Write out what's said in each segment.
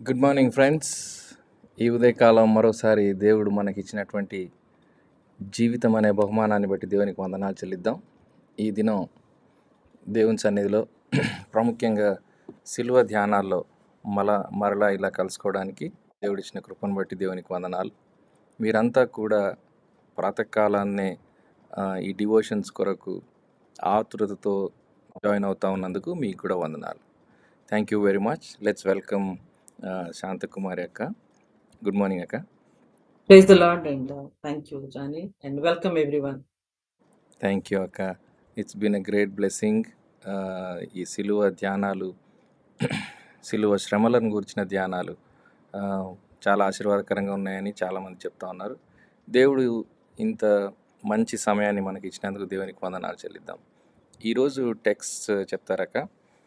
Good morning friends ఈ ఉదయకాలం మరోసారి దేవుడు మనకిచ్చినటువంటి జీవితం అనే బహుమానాన్ని బట్టి దేవునికి వందనాలు చెల్లిద్దాం ఈ దినం దేవుని సన్నిధిలో ప్రాముఖ్యంగా సిలువ ధ్యానాల్లో మల మరలా ఇలా కలుసుకోవడానికి దేవుడిచ్చిన కృపను బట్టి దేవునికి వందనాలు మీరంతా కూడా ప్రాతకాలాన్నే ఆ, ఈ డివోషన్స్ కొరకు ఆతురతతో జాయిన్ అవుతా ఉన్నందుకు మీకు కూడా వందనాలు thank you very much let's welcome Santhakumari అక్క గుడ్ మార్నింగ్ అక్క Praise the Lord and uh, thank you, Johnny, and welcome everyone. Thank you అక్క it's been a great blessing ఈ సిలువ ధ్యానాలు సిలువ శ్రమలను గురించిన ధ్యానాలు ఆ, చాలా ఆశీర్వాదకరంగా ఉన్నాయని చాలామంది చెప్తా ఉన్నారు దేవుడు ఇంత మంచి సమయాన్ని మనకి ఇచ్చినందుకు దేవునికి వందనాలు చెల్లిద్దాం ఈరోజు టెక్స్ట్ చెప్తారక్క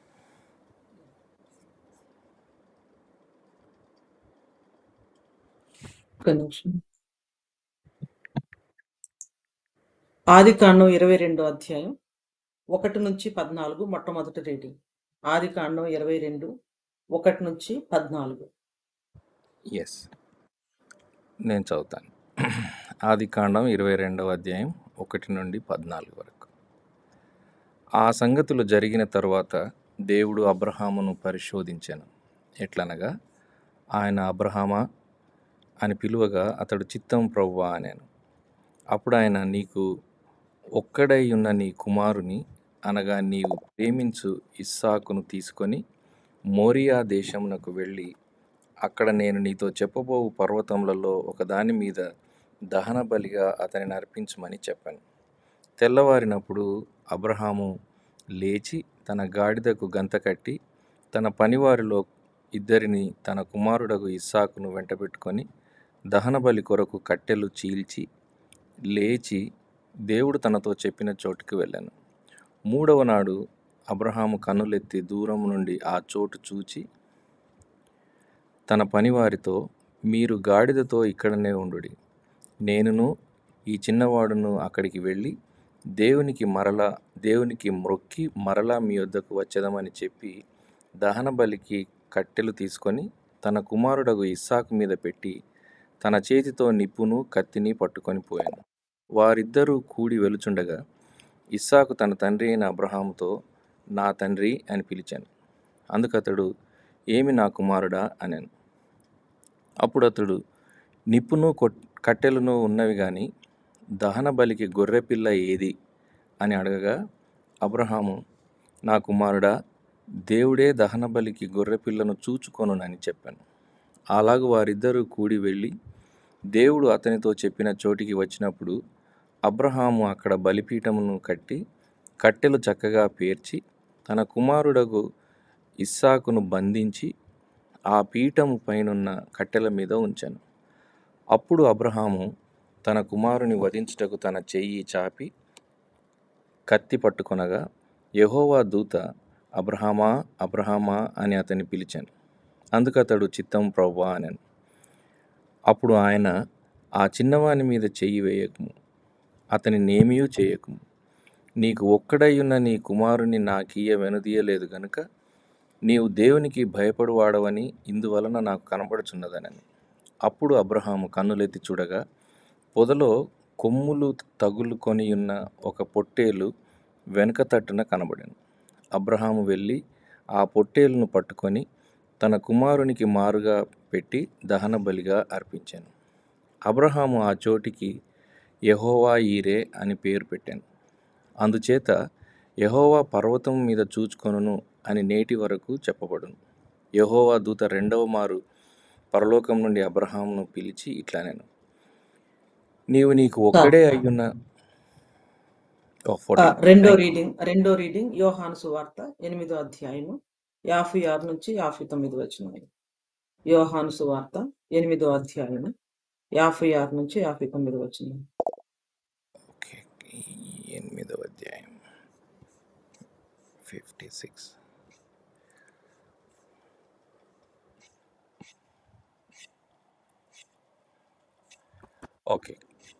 ఒక నిమిషం ఆది కాండం ఇరవై రెండో అధ్యాయం ఒకటి నుంచి పద్నాలుగు మొట్టమొదటి రీడింగ్ ఆది కాండం ఇరవై రెండు ఒకటి నుంచి పద్నాలుగు ఎస్ నేను చదువుతాను ఆది కాండం ఇరవై రెండవ అధ్యాయం ఒకటి నుండి పద్నాలుగు వరకు ఆ సంగతులు జరిగిన తరువాత దేవుడు అబ్రహామును పరిశోధించాను ఎట్లనగా ఆయన అబ్రహామా అని పిలువగా అతడు చిత్తం ప్రవ్వా అనేను అప్పుడు ఆయన నీకు ఒక్కడై ఉన్న నీ కుమారుని అనగా నీవు ప్రేమించు ఇస్సాకును తీసుకొని మోరియా దేశమునకు వెళ్ళి అక్కడ నేను నీతో చెప్పబోవు పర్వతములలో ఒకదాని మీద దహన బలిగా అతనిని అర్పించమని చెప్పాను తెల్లవారినప్పుడు అబ్రహాము లేచి తన గాడిదకు గంత కట్టి తన పనివారిలో ఇద్దరిని తన కుమారుడగు ఇస్సాకును వెంటబెట్టుకొని దహనబలి కొరకు కట్టెలు చీల్చి లేచి దేవుడు తనతో చెప్పిన చోటుకి వెళ్ళాను మూడవ నాడు అబ్రహాము కన్నులెత్తి దూరం నుండి ఆ చోటు చూచి తన పనివారితో మీరు గాడిదతో ఇక్కడనే ఉండుడి నేనును ఈ చిన్నవాడును అక్కడికి వెళ్ళి దేవునికి మరల దేవునికి మ్రొక్కి మరలా మీ వద్దకు వచ్చేదమని చెప్పి దహన బలికి కట్టెలు తీసుకొని తన కుమారుడగు ఇస్సాకు మీద పెట్టి తన చేతితో నిప్పును కత్తిని పట్టుకొని పోయాను వారిద్దరూ కూడి వెలుచుండగా ఇస్సాకు తన తండ్రి అయిన అబ్రహాముతో నా తండ్రి అని పిలిచాను అందుకతడు ఏమి నా కుమారుడా అనెను అప్పుడు అతడు నిప్పును కొట్- కట్టెలను ఉన్నవి గాని దహన బలికి గొర్రెపిల్ల ఏది అని అడగగా అబ్రహాము నా కుమారుడా దేవుడే దహన బలికి గొర్రెపిల్లను చూచుకొనునని చెప్పాను అలాగు వారిద్దరూ కూడి వెళ్ళి దేవుడు అతనితో చెప్పిన చోటికి వచ్చినప్పుడు అబ్రహాము అక్కడ బలిపీఠమును కట్టి కట్టెలు చక్కగా పేర్చి తన కుమారుడగు ఇస్సాకును బంధించి ఆ పీఠము పైనున్న కట్టెల మీద ఉంచాను అప్పుడు అబ్రహాము తన కుమారుని వధించుటకు తన చెయ్యి చాపి కత్తి పట్టుకొనగా యెహోవా దూత అబ్రహామా అబ్రహామా అని అతన్ని పిలిచాను అందుకతడు చిత్తం ప్రవ్వా అనెను అప్పుడు ఆయన ఆ చిన్నవాని మీద చెయ్యి వేయకము అతని నేమియూ చేయకము నీకు ఒక్కడై ఉన్న నీ కుమారుని నాకీయ వెనుదీయలేదు గనుక నీవు దేవునికి భయపడువాడవని ఇందువలన నాకు కనపడుచున్నదనని అప్పుడు అబ్రహాము కన్నులెత్తి చూడగా పొదలో కొమ్ములు తగులుకొని ఉన్న ఒక పొట్టేలు వెనుక తట్టున కనబడెను అబ్రహాము వెళ్ళి ఆ పొట్టేలును పట్టుకొని తన కుమారునికి మారుగా పెట్టి దహన బలిగా అర్పించాను అబ్రహాము ఆ చోటికి యెహోవా ఈరే అని పేరు పెట్టాను అందుచేత యెహోవా పర్వతం మీద చూచుకొనును అని నేటి వరకు చెప్పబడును యెహోవా దూత రెండవ మారు పరలోకం నుండి అబ్రహామును పిలిచి ఇట్లా నేను నీవు నీకు ఒక్కడే అయ్యున్న ఆ, ఫోర్టీన్ రెండో థ్యాంక్ యూ రీడింగ్ రెండో రీడింగ్ యోహాను సువార్త ఎనిమిదో అధ్యాయము యాభై ఆరు నుంచి యాభై తొమ్మిది వచ్చినాయి యోహాను సువార్త ఎనిమిదో అధ్యాయము యాభై ఆరు నుంచి యాభై తొమ్మిది వచ్చినాయి ఓకే ఎనిమిదవ అధ్యాయం ఫిఫ్టీ సిక్స్ ఓకే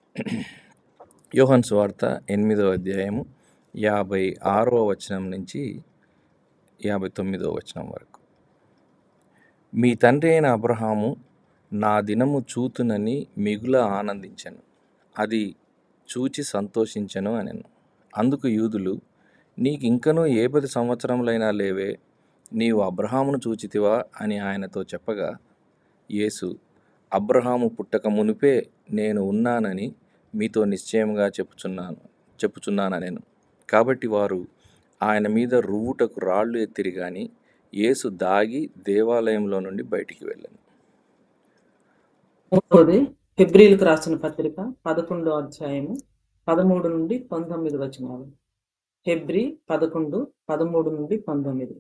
యోహన్ స్వార్త ఎనిమిదవ అధ్యాయము యాభై ఆరవ వచనం నుంచి యాభై తొమ్మిదవ వచనం వరకు మీ తండ్రి అయిన అబ్రహాము నా దినము చూతునని మిగుల ఆనందించెను అది చూచి సంతోషించెను అనెను అందుకు యూదులు నీకు ఇంకనూ ఏ పది సంవత్సరములైనా లేవే నీవు అబ్రహామును చూచితివా అని ఆయనతో చెప్పగా యేసు అబ్రహాము పుట్టక మునిపే నేను ఉన్నానని మీతో నిశ్చయముగా చెప్పుచున్నాను చెప్పుచున్నాననెను కాబట్టి వారు ఆయన మీద రువ్వుటకు రాళ్ళు ఎత్తిరి గాని యేసు దాగి దేవాలయంలో నుండి బయటికి వెళ్ళాను మూడవది ఫిబ్రిల్కి రాసిన పత్రిక పదకొండో అధ్యాయము పదమూడు నుండి పంతొమ్మిది వచనాలు ఫిబ్రి పదకొండు పదమూడు నుండి పంతొమ్మిది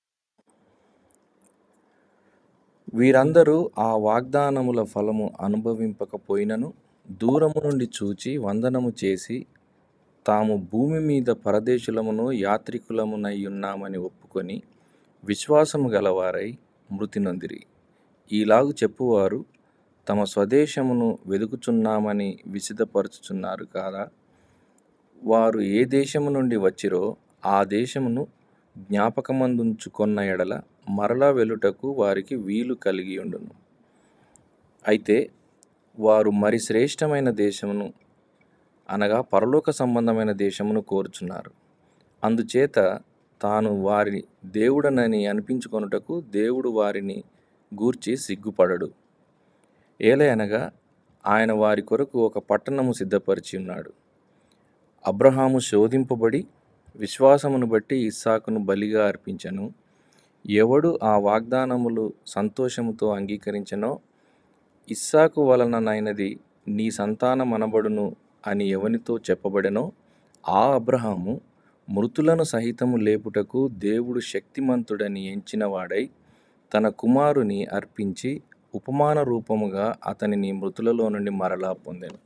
వీరందరూ ఆ వాగ్దానముల ఫలము అనుభవింపకపోయినను దూరము నుండి చూచి వందనము చేసి తాము భూమి మీద పరదేశులమును యాత్రికులమునయ్యున్నామని ఒప్పుకొని విశ్వాసము గలవారై మృతి నొందిరి ఈలాగు చెప్పువారు తమ స్వదేశమును వెదుకుచున్నామని విసిదపరచుచున్నారు కాదా వారు ఏ దేశము నుండి వచ్చిరో ఆ దేశమును జ్ఞాపకమందుంచుకొన్న ఎడల మరలా వెలుటకు వారికి వీలు కలిగి ఉండును అయితే వారు మరి శ్రేష్టమైన దేశమును అనగా పరలోక సంబంధమైన దేశమును కోరుచున్నారు అందుచేత తాను వారి దేవుడనని అనిపించుకొనుటకు దేవుడు వారిని గూర్చి సిగ్గుపడడు ఏలయనగా ఆయన వారి కొరకు ఒక పట్టణము సిద్ధపరిచి ఉన్నాడు అబ్రహాము శోధింపబడి విశ్వాసమును బట్టి ఇస్సాకును బలిగా అర్పించను ఎవడు ఆ వాగ్దానములు సంతోషముతో అంగీకరించనో ఇస్సాకు వలననైనది నీ సంతానమనబడును అని ఎవనితో చెప్పబడెనో ఆ అబ్రహాము మృతులను సహితము లేపుటకు దేవుడు శక్తిమంతుడని ఎంచినవాడై తన కుమారుని అర్పించి ఉపమాన రూపముగా అతనిని మృతులలో నుండి మరలా పొందెను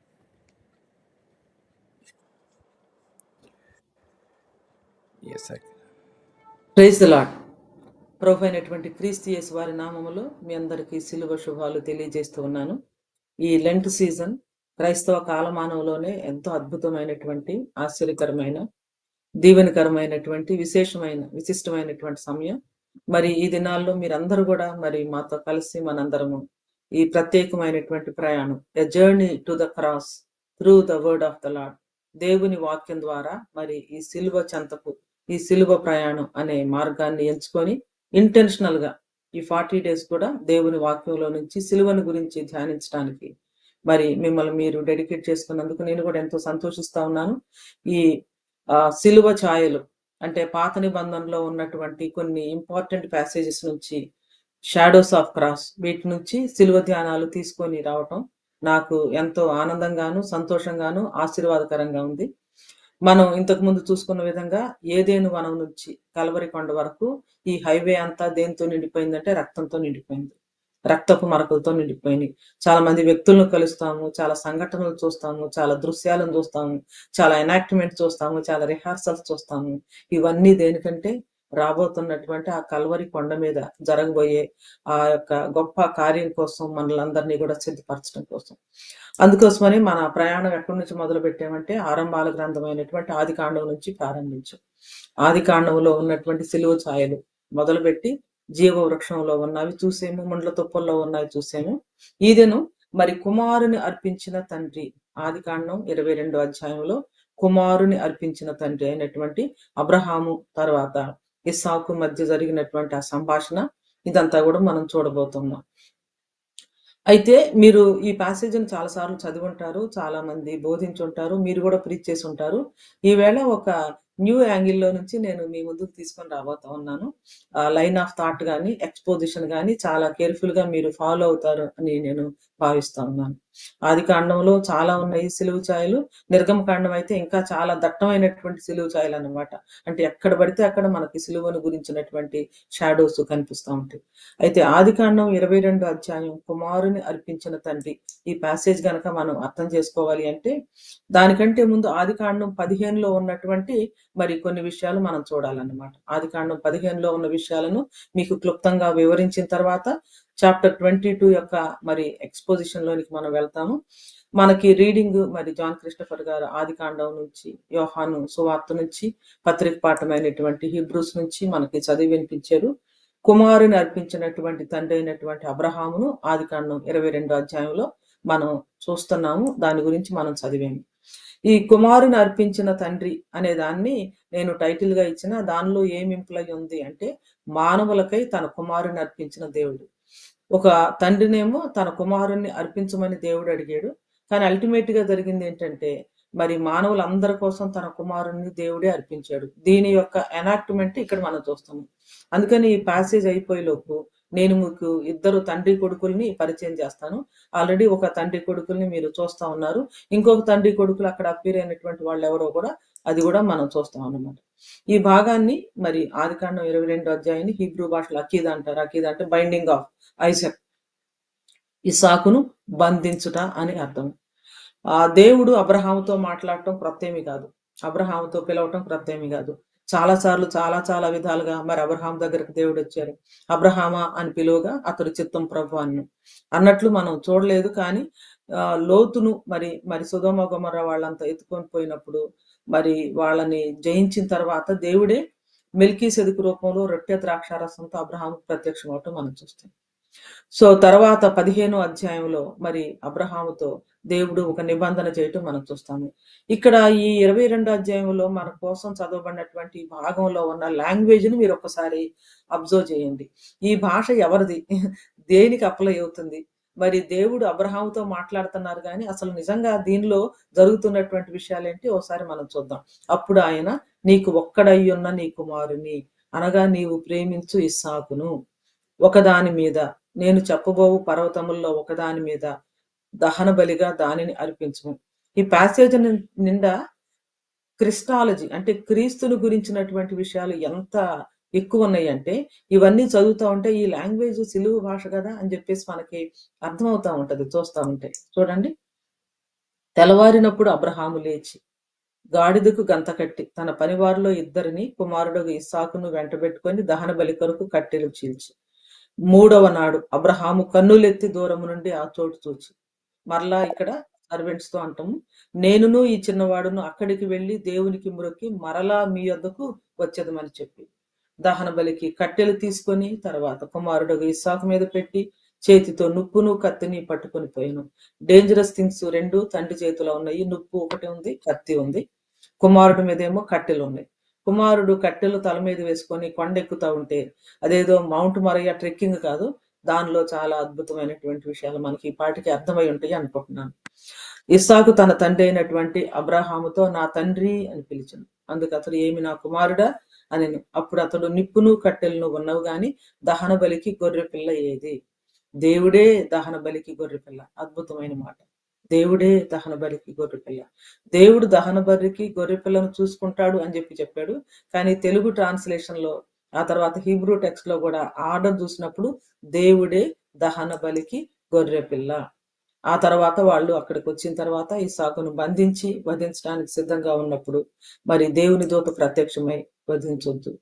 ఎస్ ప్రైజ్ ద లాడ్ ప్రభు అయినటువంటి క్రీస్తు యేసు వారి నామములో మీ అందరికీ సిలువ శుభాలు తెలియజేస్తూ ఉన్నాను ఈ లెంట్ సీజన్ క్రైస్తవ కాలమానంలోనే ఎంతో అద్భుతమైనటువంటి ఆశ్చర్యకరమైన దీవెనకరమైనటువంటి విశేషమైన విశిష్టమైనటువంటి సమయం మరి ఈ దినాల్లో మీరందరూ కూడా మరి మాతో కలిసి మనందరము ఈ ప్రత్యేకమైనటువంటి ప్రయాణం a journey to the cross through the word of the lord దేవుని వాక్యం ద్వారా మరి ఈ సిలువ చెంతకు ఈ సిలువ ప్రయాణం అనే మార్గాన్ని ఎంచుకొని ఇంటెన్షనల్ గా ఈ ఫార్టీ డేస్ కూడా దేవుని వాక్యంలో నుంచి సిలువను గురించి ధ్యానించడానికి మరి మిమ్మల్ని మీరు డెడికేట్ చేసుకున్నందుకు నేను కూడా ఎంతో సంతోషిస్తా ఉన్నాను ఈ ఆ, సిలువ ఛాయలు అంటే పాత నిబంధనలో ఉన్నటువంటి కొన్ని ఇంపార్టెంట్ ప్యాసేజెస్ నుంచి షాడోస్ ఆఫ్ క్రాస్ వీటి నుంచి సిలువ ధ్యానాలు తీసుకొని రావటం నాకు ఎంతో ఆనందంగాను సంతోషంగాను ఆశీర్వాదకరంగా ఉంది మనం ఇంతకు ముందు చూసుకున్న విధంగా ఏదేను వనం నుంచి కలవరి కొండ వరకు ఈ హైవే అంతా దేంతో నిండిపోయిందంటే రక్తంతో నిండిపోయింది రక్తపు మరకలతో నిండిపోయినాయి చాలా మంది వ్యక్తులను కలుస్తాము చాలా సంఘటనలు చూస్తాము చాలా దృశ్యాలను చూస్తాము చాలా ఎనాక్ట్మెంట్ చూస్తాము చాలా రిహార్సల్స్ చూస్తాము ఇవన్నీ దేనికంటే రాబోతున్నటువంటి ఆ కల్వరి కొండ మీద జరగబోయే ఆ యొక్క గొప్ప కార్యం కోసం మనలందరినీ కూడా సిద్ధపరచడం కోసం అందుకోసమని మన ప్రయాణం ఎక్కడి నుంచి మొదలు పెట్టామంటే ఆరంభాల గ్రంథమైనటువంటి ఆది కాండం నుంచి ప్రారంభించాం ఆది కాండంలో ఉన్నటువంటి సిలువ ఛాయలు మొదలుపెట్టి జీవ వృక్షంలో ఉన్నవి చూసేము ముండ్ల తుప్పల్లో ఉన్నవి చూసేము ఈదెను మరి కుమారుని అర్పించిన తండ్రి ఆది కాండం ఇరవై రెండు అధ్యాయంలో కుమారుని అర్పించిన తండ్రి అయినటువంటి అబ్రహాము తర్వాత ఇస్సాకు మధ్య జరిగినటువంటి ఆ సంభాషణ ఇదంతా కూడా మనం చూడబోతున్నాం అయితే మీరు ఈ ప్యాసేజ్ని చాలాసార్లు చదివి ఉంటారు చాలా మంది బోధించుంటారు మీరు కూడా ప్రీచ్ చేసి ఉంటారు ఈవేళ ఒక న్యూ యాంగిల్లో నుంచి నేను మీ ముందుకు తీసుకొని రాబోతా ఉన్నాను లైన్ ఆఫ్ థాట్ కానీ ఎక్స్పోజిషన్ కానీ చాలా కేర్ఫుల్ గా మీరు ఫాలో అవుతారు అని నేను భావిస్తా ఉన్నాను ఆది కాండంలో చాలా ఉన్నాయి సిలువు ఛాయలు నిర్గమ కాండం అయితే ఇంకా చాలా దట్టమైనటువంటి సిలువు ఛాయలు అన్నమాట అంటే ఎక్కడ పడితే అక్కడ మనకి సిలువను గురించినటువంటి షాడోస్ కనిపిస్తూ ఉంటాయి అయితే ఆది కాండం ఇరవై రెండు అధ్యాయం కుమారుని అర్పించిన తండ్రి ఈ ప్యాసేజ్ గనక మనం అర్థం చేసుకోవాలి అంటే దానికంటే ముందు ఆది కాండం పదిహేనులో ఉన్నటువంటి మరి కొన్ని విషయాలు మనం చూడాలన్నమాట ఆది కాండం పదిహేనులో ఉన్న విషయాలను మీకు క్లుప్తంగా వివరించిన తర్వాత చాప్టర్ ట్వంటీ టూ యొక్క మరి ఎక్స్పోజిషన్ లోనికి మనం వెళ్తాము మనకి రీడింగ్ మరి జాన్ క్రిస్టఫర్ గారు ఆది కాండం నుంచి యోహాను సువార్త నుంచి పత్రిక పాఠమైనటువంటి హిబ్రూస్ నుంచి మనకి చదివి వినిపించారు కుమారుని అర్పించినటువంటి తండ్రి అయినటువంటి అబ్రహామును ఆది కాండం ఇరవై రెండో అధ్యాయంలో మనం చూస్తున్నాము దాని గురించి మనం చదివాము ఈ కుమారుని అర్పించిన తండ్రి అనే దాన్ని నేను టైటిల్ గా ఇచ్చిన దానిలో ఏం ఇంప్లై ఉంది అంటే మానవులకై తన కుమారుని అర్పించిన దేవుడు ఒక తండ్రినేమో తన కుమారుణ్ణి అర్పించమని దేవుడు అడిగాడు కానీ అల్టిమేట్ గా జరిగింది ఏంటంటే మరి మానవులందరి కోసం తన కుమారుణ్ణి దేవుడే అర్పించాడు దీని యొక్క ఎనాక్ట్మెంట్ ఇక్కడ మనం చూస్తాము అందుకని ఈ ప్యాసేజ్ అయిపోయేలోపు నేను మీకు ఇద్దరు తండ్రి కొడుకుల్ని పరిచయం చేస్తాను ఆల్రెడీ ఒక తండ్రి కొడుకుల్ని మీరు చూస్తా ఉన్నారు ఇంకొక తండ్రి కొడుకులు అక్కడ అప్పీర్ అయినటువంటి వాళ్ళు ఎవరో కూడా అది కూడా మనం చూస్తాం అన్నమాట ఈ భాగాన్ని మరి ఆదికాండం ఇరవై రెండు అధ్యాయాన్ని హీబ్రూ భాషలో అకీద్ అంటారు అకీద్ అంటే బైండింగ్ ఆఫ్ ఐసక్ ఇసాకును బంధించుట అని అర్థం ఆ దేవుడు అబ్రహాముతో మాట్లాడటం ప్రత్యేమి కాదు అబ్రహాముతో పిలవటం ప్రత్యేమి కాదు చాలా సార్లు చాలా చాలా విధాలుగా మరి అబ్రహాం దగ్గరకు దేవుడు వచ్చారు అబ్రహామా అని పిలువగా అతడు చిత్తం ప్రభు అన్ను అన్నట్లు మనం చూడలేదు కానీ ఆ, లోతును మరి మరి సుధోమ గుమర్ర వాళ్ళంతా ఎత్తుకొని పోయినప్పుడు మరి వాళ్ళని జయించిన తర్వాత దేవుడే మిల్కీ సెదుకు రూపంలో రొట్టె ద్రాక్షారసంతో అబ్రహాం ప్రత్యక్షం అవటం మనం చూస్తాం సో తర్వాత పదిహేను అధ్యాయంలో మరి అబ్రహాముతో దేవుడు ఒక నిబంధన చేయటం మనం చూస్తాము ఇక్కడ ఈ ఇరవై రెండు అధ్యాయంలో మన కోసం చదవబడినటువంటి ఈ భాగంలో ఉన్న లాంగ్వేజ్ ని మీరు ఒకసారి అబ్జర్వ్ చేయండి ఈ భాష ఎవరిది దేనికి అప్లై అవుతుంది మరి దేవుడు అబ్రహాముతో మాట్లాడుతున్నారు కానీ అసలు నిజంగా దీనిలో జరుగుతున్నటువంటి విషయాలు ఏంటి ఒకసారి మనం చూద్దాం అప్పుడు ఆయన నీకు ఒక్కడయ్యున్న నీ కుమారుని అనగా నీవు ప్రేమించు ఇస్సాకును ఒకదాని మీద నేను చెప్పబోవు పర్వతముల్లో ఒకదాని మీద దహన బలిగా దానిని అర్పించము ఈ ప్యాసేజ్ నిండా క్రిస్టాలజీ అంటే క్రీస్తుని గురించినటువంటి విషయాలు ఎంత ఎక్కువ ఉన్నాయి అంటే ఇవన్నీ చదువుతా ఉంటే ఈ లాంగ్వేజ్ సిలువు భాష కదా అని చెప్పేసి మనకి అర్థమవుతా ఉంటది చూస్తా ఉంటే చూడండి తెల్లవారినప్పుడు అబ్రహాము లేచి గాడిదకు గంత కట్టి తన పనివారిలో ఇద్దరిని కుమారుడు ఇస్సాకును వెంటబెట్టుకొని దహన బలి కొరకు కట్టెలు చీల్చి మూడవ నాడు అబ్రహాము కన్నులెత్తి దూరము నుండి ఆ చోటు చూచి మరలా ఇక్కడ సర్వెంట్స్ తో అంటాము నేనును ఈ చిన్నవాడును అక్కడికి వెళ్లి దేవునికి మురొక్కి మరలా మీ వద్దకు వచ్చేదమని చెప్పి దహన బలికి కట్టెలు తీసుకొని తర్వాత కుమారుడు ఇస్సాకు మీద పెట్టి చేతితో నుప్పును కత్తిని పట్టుకొని పోయాను డేంజరస్ థింగ్స్ రెండు తండ్రి చేతిలో ఉన్నాయి నుప్పు ఒకటి ఉంది కత్తి ఉంది కుమారుడి మీద ఏమో కట్టెలు ఉన్నాయి కుమారుడు కట్టెలు తల మీద వేసుకొని కొండెక్కుతా ఉంటే అదేదో మౌంట్ మరయ్య ట్రెక్కింగ్ కాదు దానిలో చాలా అద్భుతమైనటువంటి విషయాలు మనకి ఈ పాటికి అర్థమై ఉంటాయి అనుకుంటున్నాను ఇస్సాకు తన తండ్రి అయినటువంటి అబ్రహాముతో నా తండ్రి అని పిలిచాను అందుకు అతడు ఏమి నా కుమారుడా అని అప్పుడు అతడు నిప్పును కట్టెలను ఉన్నవు గాని దహన బలికి గొర్రె పిల్ల ఏది దేవుడే దహన బలికి గొర్రె పిల్ల అద్భుతమైన మాట దేవుడే దహన బలికి గొర్రె పిల్ల దేవుడు దహన బలికి గొర్రె పిల్లను చూసుకుంటాడు అని చెప్పి చెప్పాడు కానీ తెలుగు ట్రాన్స్లేషన్ లో ఆ తర్వాత హీబ్రూ టెక్స్ట్ లో కూడా ఆర్డర్ చూసినప్పుడు దేవుడే దహన బలికి గొర్రె పిల్ల ఆ తర్వాత వాళ్ళు అక్కడికి వచ్చిన తర్వాత ఈ సాకును బంధించి వధించడానికి సిద్ధంగా ఉన్నప్పుడు మరి దేవుని దూత ప్రత్యక్షమై వధించొద్దు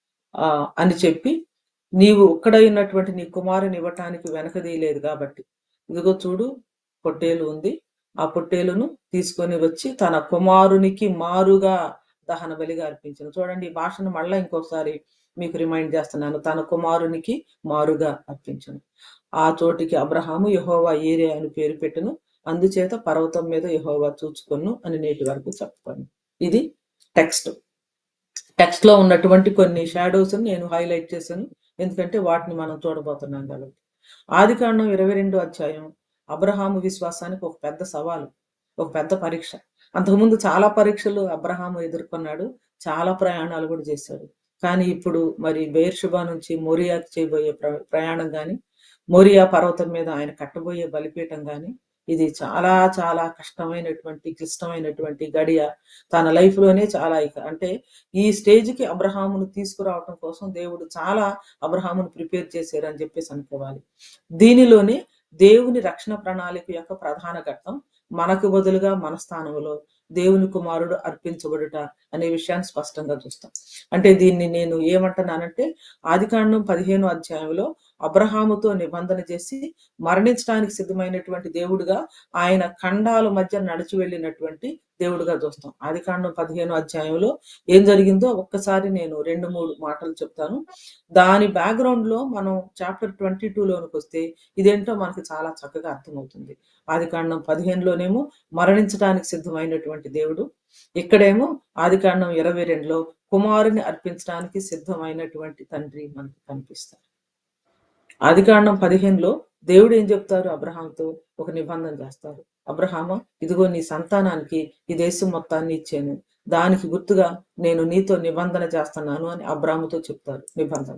ఆ అని చెప్పి నీవు ఒక్కడైనటువంటి నీ కుమారుని ఇవ్వటానికి వెనకదీయలేదు కాబట్టి ఇదిగో చూడు పొట్టేలు ఉంది ఆ పొట్టేలును తీసుకొని వచ్చి తన కుమారునికి మారుగా దహన బలిగా అర్పించిన చూడండి ఈ భాషను మళ్ళా ఇంకోసారి మీకు రిమైండ్ చేస్తున్నాను తన కుమారునికి మారుగా అర్పించను ఆ చోటికి అబ్రహాము యహోవా ఏరే అని పేరు పెట్టెను అందుచేత పర్వతం మీద యహోవా చూచుకొను అని నేటి వరకు చెప్పుకోను ఇది టెక్స్ట్ టెక్స్ట్ లో ఉన్నటువంటి కొన్ని షాడోస్ నేను హైలైట్ చేశాను ఎందుకంటే వాటిని మనం చూడబోతున్నాం కాబట్టి ఆది కాండం ఇరవై రెండో అధ్యాయం అబ్రహాము విశ్వాసానికి ఒక పెద్ద సవాలు ఒక పెద్ద పరీక్ష అంతకుముందు చాలా పరీక్షలు అబ్రహాము ఎదుర్కొన్నాడు చాలా ప్రయాణాలు కూడా చేశాడు కానీ ఇప్పుడు మరి బేర్షుబా నుంచి మోరియాకి చేయబోయే ప్ర- ప్రయాణం కానీ మోరియా పర్వతం మీద ఆయన కట్టబోయే బలిపీఠం కానీ ఇది చాలా చాలా కష్టమైనటువంటి క్లిష్టమైనటువంటి గడియ తన లైఫ్ లోనే చాలా ఇక అంటే ఈ స్టేజ్ కి అబ్రహామును తీసుకురావటం కోసం దేవుడు చాలా అబ్రహామును ప్రిపేర్ చేశారు అని చెప్పేసి అనుకోవాలి దీనిలోనే దేవుని రక్షణ ప్రణాళిక యొక్క ప్రధాన ఘట్టం మనకు బదులుగా మన స్థానంలో దేవుని కుమారుడు అర్పించబడుట అనే విషయాన్ని స్పష్టంగా చూస్తాం అంటే దీన్ని నేను ఏమంటున్నానంటే ఆదికాండం పదిహేను అధ్యాయంలో అబ్రహాముతో నిబంధన చేసి మరణించడానికి సిద్ధమైనటువంటి దేవుడుగా ఆయన ఖండాల మధ్య నడిచి వెళ్ళినటువంటి దేవుడిగా చూస్తాం ఆదికాండం పదిహేను అధ్యాయంలో ఏం జరిగిందో ఒక్కసారి నేను రెండు మూడు మాటలు చెప్తాను దాని బ్యాక్గ్రౌండ్ లో మనం చాప్టర్ ట్వంటీ లోనికి వస్తే ఇదేంటో మనకి చాలా చక్కగా అర్థమవుతుంది ఆదికాండం పదిహేనులోనేమో మరణించడానికి సిద్ధమైనటువంటి దేవుడు ఇక్కడేమో ఆదికాండం ఇరవై రెండులో కుమారుని అర్పించడానికి సిద్ధమైనటువంటి తండ్రి మనకి కనిపిస్తారు ఆదికాండం పదిహేనులో దేవుడు ఏం చెప్తారు అబ్రహాంతో ఒక నిబంధన చేస్తారు అబ్రహాము ఇదిగో నీ సంతానానికి ఈ దేశం మొత్తాన్ని ఇచ్చాను దానికి గుర్తుగా నేను నీతో నిబంధన చేస్తున్నాను అని అబ్రాముతో చెప్తారు నిబంధన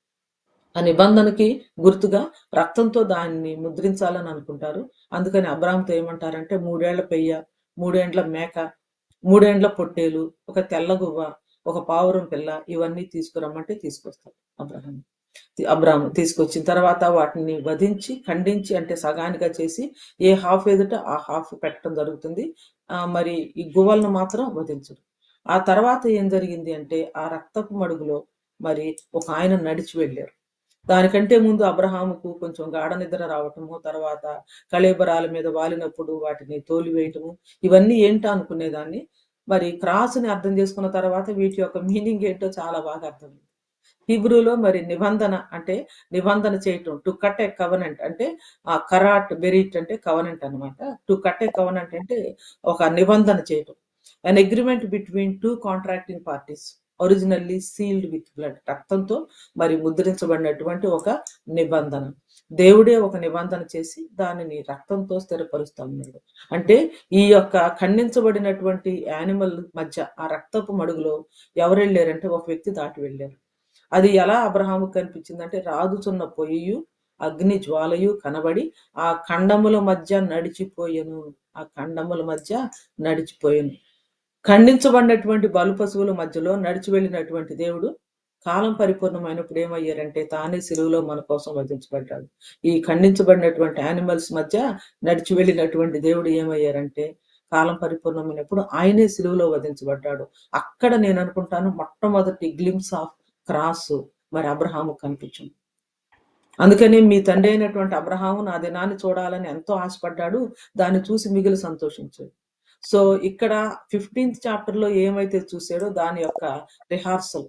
ఆ నిబంధనకి గుర్తుగా రక్తంతో దాన్ని ముద్రించాలని అనుకుంటారు అందుకని అబ్రామ్తో ఏమంటారంటే మూడేళ్ల పెయ్య మూడేండ్ల మేక మూడేండ్ల పొట్టేలు ఒక తెల్ల గువ్వ ఒక పావురం పిల్ల ఇవన్నీ తీసుకురమ్మంటే తీసుకొస్తారు అబ్రహాం అబ్రాహం తీసుకొచ్చిన తర్వాత వాటిని వధించి ఖండించి అంటే సగానిగా చేసి ఏ హాఫ్ ఎదుట ఆ హాఫ్ పెట్టడం జరుగుతుంది ఆ మరి ఈ గువ్వలను మాత్రం వధించరు ఆ తర్వాత ఏం జరిగింది అంటే ఆ రక్తపు మడుగులో మరి ఒక ఆయన నడిచి వెళ్ళారు దానికంటే ముందు అబ్రహాముకు కొంచెం గాఢ నిద్ర రావటము తర్వాత కళేబరాల మీద వాలినప్పుడు వాటిని తోలివేయటము ఇవన్నీ ఏంటో అనుకునేదాన్ని మరి క్రాస్ని అర్థం చేసుకున్న తర్వాత వీటి యొక్క మీనింగ్ ఏంటో చాలా బాగా అర్థమైంది హిబ్రూలో మరి నిబంధన అంటే నిబంధన చేయటం టు కట్ ఏ కవనెంట్ అంటే ఆ కరాట్ బెరిట్ అంటే కవనెంట్ అన్నమాట టు కట్ ఏ కవనెంట్ అంటే ఒక నిబంధన చేయటం an agreement between two contracting parties originally sealed with blood రక్తంతో మరి ముద్రించబడినటువంటి ఒక నిబంధన దేవుడే ఒక నిబంధన చేసి దానిని రక్తంతో స్థిరపరుస్తా ఉన్నాడు అంటే ఈ యొక్క ఖండించబడినటువంటి యానిమల్ మధ్య ఆ రక్తపు మడుగులో ఎవరు వెళ్ళారంటే ఒక వ్యక్తి దాటి వెళ్ళారు అది ఎలా అబ్రహాము కనిపించిందంటే రాదుచున్న పొయ్యి అగ్ని జ్వాలయు కనబడి ఆ ఖండముల మధ్య నడిచిపోయెను ఆ ఖండముల మధ్య నడిచిపోయెను ఖండించబడినటువంటి బలు పశువుల మధ్యలో నడిచి వెళ్ళినటువంటి దేవుడు కాలం పరిపూర్ణమైనప్పుడు ఏమయ్యారంటే తానే సిలువలో మన కోసం వధించబడ్డాడు ఈ ఖండించబడినటువంటి యానిమల్స్ మధ్య నడిచి వెళ్ళినటువంటి దేవుడు ఏమయ్యారంటే కాలం పరిపూర్ణమైనప్పుడు ఆయనే సిలువలో వధించబడ్డాడు అక్కడ నేను అనుకుంటాను మొట్టమొదటి గ్లిమ్స్ ఆఫ్ క్రాస్ మరి అబ్రహాము కనిపించింది అందుకని మీ తండ్రి అయినటువంటి అబ్రహాము నా దినాన్ని చూడాలని ఎంతో ఆశపడ్డాడు దాన్ని చూసి మిగిలి సంతోషించాడు సో ఇక్కడ ఫిఫ్టీన్త్ చాప్టర్ లో ఏమైతే చూసాడో దాని యొక్క రిహార్సల్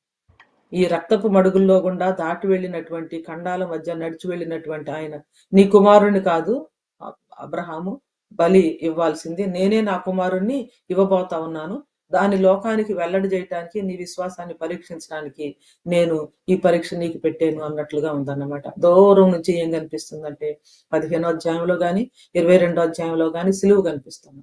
ఈ రక్తపు మడుగుల్లో గుండా దాటి వెళ్ళినటువంటి ఖండాల మధ్య నడిచి వెళ్ళినటువంటి ఆయన నీ కుమారుని కాదు అ- అబ్రహాము బలి ఇవ్వాల్సింది నేనే నా కుమారుణ్ణి ఇవ్వబోతా ఉన్నాను దాని లోకానికి వెల్లడి చేయటానికి నీ విశ్వాసాన్ని పరీక్షించడానికి నేను ఈ పరీక్ష నీకు పెట్టాను అన్నట్లుగా ఉందన్నమాట దూరం నుంచి ఏం కనిపిస్తుందంటే పదిహేనో అధ్యాయంలో గాని ఇరవై రెండో అధ్యాయంలో గాని సిలువు కనిపిస్తుంది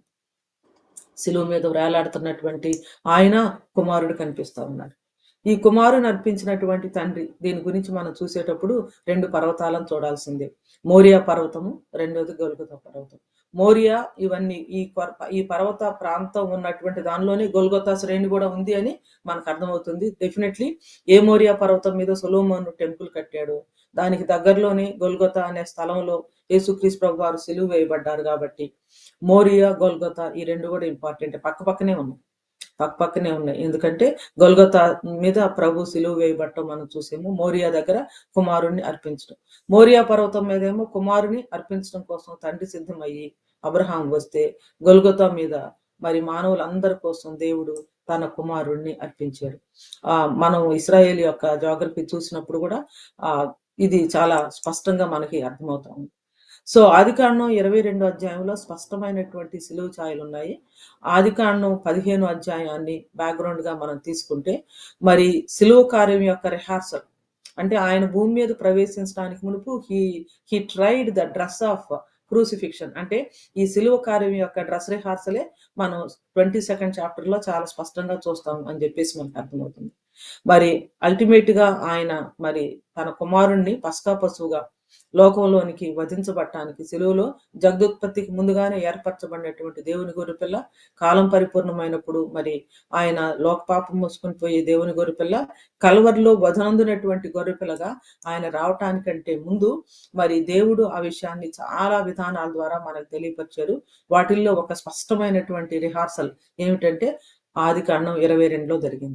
సిలువు మీద వేలాడుతున్నటువంటి ఆయన కుమారుడు కనిపిస్తా ఉన్నాడు ఈ కుమారుని అర్పించినటువంటి తండ్రి దీని గురించి మనం చూసేటప్పుడు రెండు పర్వతాలను చూడాల్సిందే మోరియా పర్వతము రెండోది గొల్గొతా పర్వతం మోరియా ఇవన్నీ ఈ పర్- ఈ పర్వత ప్రాంతం ఉన్నటువంటి దానిలోనే గొల్గొతా శ్రేణి కూడా ఉంది అని మనకు అర్థమవుతుంది డెఫినెట్లీ ఏ మోరియా పర్వతం మీద సొలోమోన్ టెంపుల్ కట్టాడు దానికి దగ్గరలోనే గొల్గొతా అనే స్థలంలో యేసుక్రీస్తు ప్రభు వారు సిలువ వేయబడ్డారు కాబట్టి మోరియా గొల్గొతా ఈ రెండు కూడా ఇంపార్టెంట్ పక్క పక్కనే ఉన్నాయి పక్క పక్కనే ఉన్నాయి ఎందుకంటే గొల్గొతా మీద ప్రభు సిలువ వేయబట్టం మనం చూసాము మోరియా దగ్గర కుమారుణ్ణి అర్పించడం మోరియా పర్వతం మీదేమో కుమారుని అర్పించడం కోసం తండ్రి సిద్ధమయ్యి అబ్రహాం వస్తే గొల్గొతా మీద మరి మానవులందరి కోసం దేవుడు తన కుమారుణ్ణి అర్పించాడు ఆ మనం ఇస్రాయేల్ యొక్క జాగ్రఫీ చూసినప్పుడు కూడా ఆ ఇది చాలా స్పష్టంగా మనకి అర్థమవుతా ఉంది సో ఆదికాండం ఇరవై రెండో అధ్యాయంలో స్పష్టమైనటువంటి సిలువు ఛాయలు ఉన్నాయి ఆదికాండం పదిహేను అధ్యాయాన్ని background గా మనం తీసుకుంటే మరి సిలువు కార్యం యొక్క రిహార్సల్ అంటే ఆయన భూమి మీద ప్రవేశించడానికి మునుపు he he tried the dress of crucifixion అంటే ఈ సిలువ కార్యం యొక్క డ్రెస్ రిహార్సలే మనం ట్వంటీ సెకండ్ చాప్టర్ లో చాలా స్పష్టంగా చూస్తాం అని చెప్పేసి మనకు అర్థమవుతుంది మరి అల్టిమేట్ గా ఆయన మరి తన కుమారుణ్ణి పస్కా పశువుగా లోకంలోనికి వధించబట్టానికి సెలువులో జగదుత్పత్తికి ముందుగానే ఏర్పరచబడినటువంటి దేవుని గొర్రెపిల్ల కాలం పరిపూర్ణమైనప్పుడు మరి ఆయన లోకపాపం మోసుకొని పోయే దేవుని గొర్రెపిల్ల కల్వరిలో వధనందునటువంటి గొర్రెపిల్లగా ఆయన రావటానికంటే ముందు మరి దేవుడు ఆ విషయాన్ని చాలా విధానాల ద్వారా మనకు తెలియపరిచారు వాటిల్లో ఒక స్పష్టమైనటువంటి రిహార్సల్ ఏమిటంటే ఆది కాండం ఇరవై రెండులో జరిగింది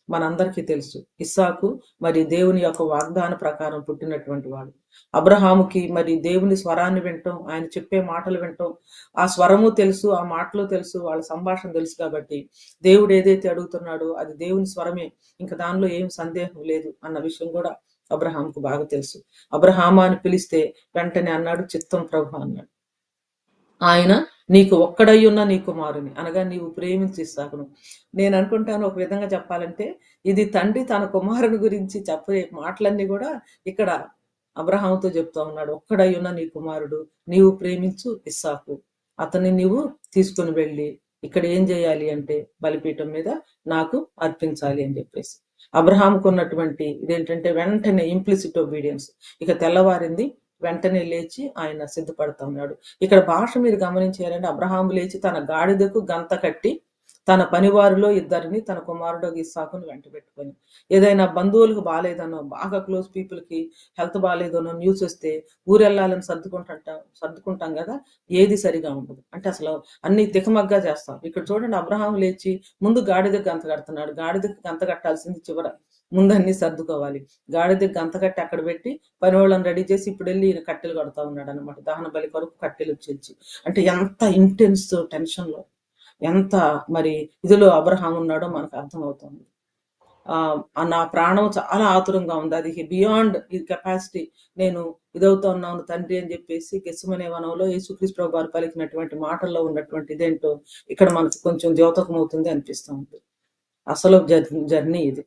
మనందరికీ తెలుసు ఇస్సాకు మరి దేవుని యొక్క వాగ్దాన ప్రకారం పుట్టినటువంటి వాడు అబ్రహాముకి మరి దేవుని స్వరాన్ని వినటం ఆయన చెప్పే మాటలు వినటం ఆ స్వరము తెలుసు ఆ మాటలు తెలుసు వాళ్ళ సంభాషణ తెలుసు కాబట్టి దేవుడు ఏదైతే అడుగుతున్నాడో అది దేవుని స్వరమే ఇంకా దానిలో ఏం సందేహం లేదు అన్న విషయం కూడా అబ్రహాంకు బాగా తెలుసు అబ్రహామా అని పిలిస్తే వెంటనే అన్నాడు చిత్తం ప్రభు అన్నాడు ఆయన నీకు ఒక్కడయ్యున్న నీ కుమారుని అనగా నీవు ప్రేమించి ఇస్తాకును నేను అనుకుంటాను ఒక విధంగా చెప్పాలంటే ఇది తండ్రి తన కుమారుని గురించి చెప్పే మాటలన్నీ కూడా ఇక్కడ అబ్రహాంతో చెప్తా ఉన్నాడు ఒక్కడయ్యున్న నీ కుమారుడు నీవు ప్రేమించు ఇస్సాకు అతన్ని నీవు తీసుకుని వెళ్ళి ఇక్కడ ఏం చేయాలి అంటే బలిపీఠం మీద నాకు అర్పించాలి అని చెప్పేసి అబ్రహాంకు ఉన్నటువంటి ఇదేంటంటే వెంటనే ఇంప్లిసిట్ ఒబీడియన్స్ ఇక తెల్లవారింది వెంటనే లేచి ఆయన సిద్ధపడుతూ ఉన్నాడు ఇక్కడ భాష మీరు గమనించారంటే అబ్రహాము లేచి తన గాడిదకు గంత కట్టి తన పనివారిలో ఇద్దరిని తన కుమారుడు ఇస్సాకుని వెంట పెట్టుకొని ఏదైనా బంధువులకు బాగాలేదనో బాగా క్లోజ్ పీపుల్ కి హెల్త్ బాగాలేదనో న్యూస్ వస్తే ఊరెళ్ళాలని సర్దుకుంటుంటాం సర్దుకుంటాం కదా ఏది సరిగా ఉండదు అంటే అసలు అన్ని తికమగ్గా చేస్తాం ఇక్కడ చూడండి అబ్రహాం లేచి ముందు గాడిదకు గంత కడుతున్నాడు గాడిదకు గంత కట్టాల్సింది చివర ముందు అన్ని సర్దుకోవాలి గాడిదకు గంత కట్టి అక్కడ పెట్టి పని వాళ్ళని రెడీ చేసి ఇప్పుడు వెళ్ళి ఈయన కట్టెలు కడతా ఉన్నాడు అనమాట దహన బలి కొరకు కట్టెలు వచ్చేసి అంటే ఎంత ఇంటెన్స్ టెన్షన్ లో ఎంత మరి ఇదిలో అబ్రహాం ఉన్నాడో మనకు అర్థమవుతుంది ఆ ఆ నా ప్రాణం చాలా ఆతురంగా ఉంది అది బియాండ్ ఈ కెపాసిటీ నేను ఇదవుతా ఉన్నాను తండ్రి అని చెప్పేసి గెస్సుమనే వనంలో యేసుక్రీస్తు ప్రభు వారు పలికినటువంటి మాటల్లో ఉన్నటువంటి ఇదేంటో ఇక్కడ మనకు కొంచెం ద్యోతకం అవుతుంది అనిపిస్తూ ఉంది అసలు జర్నీ ఇది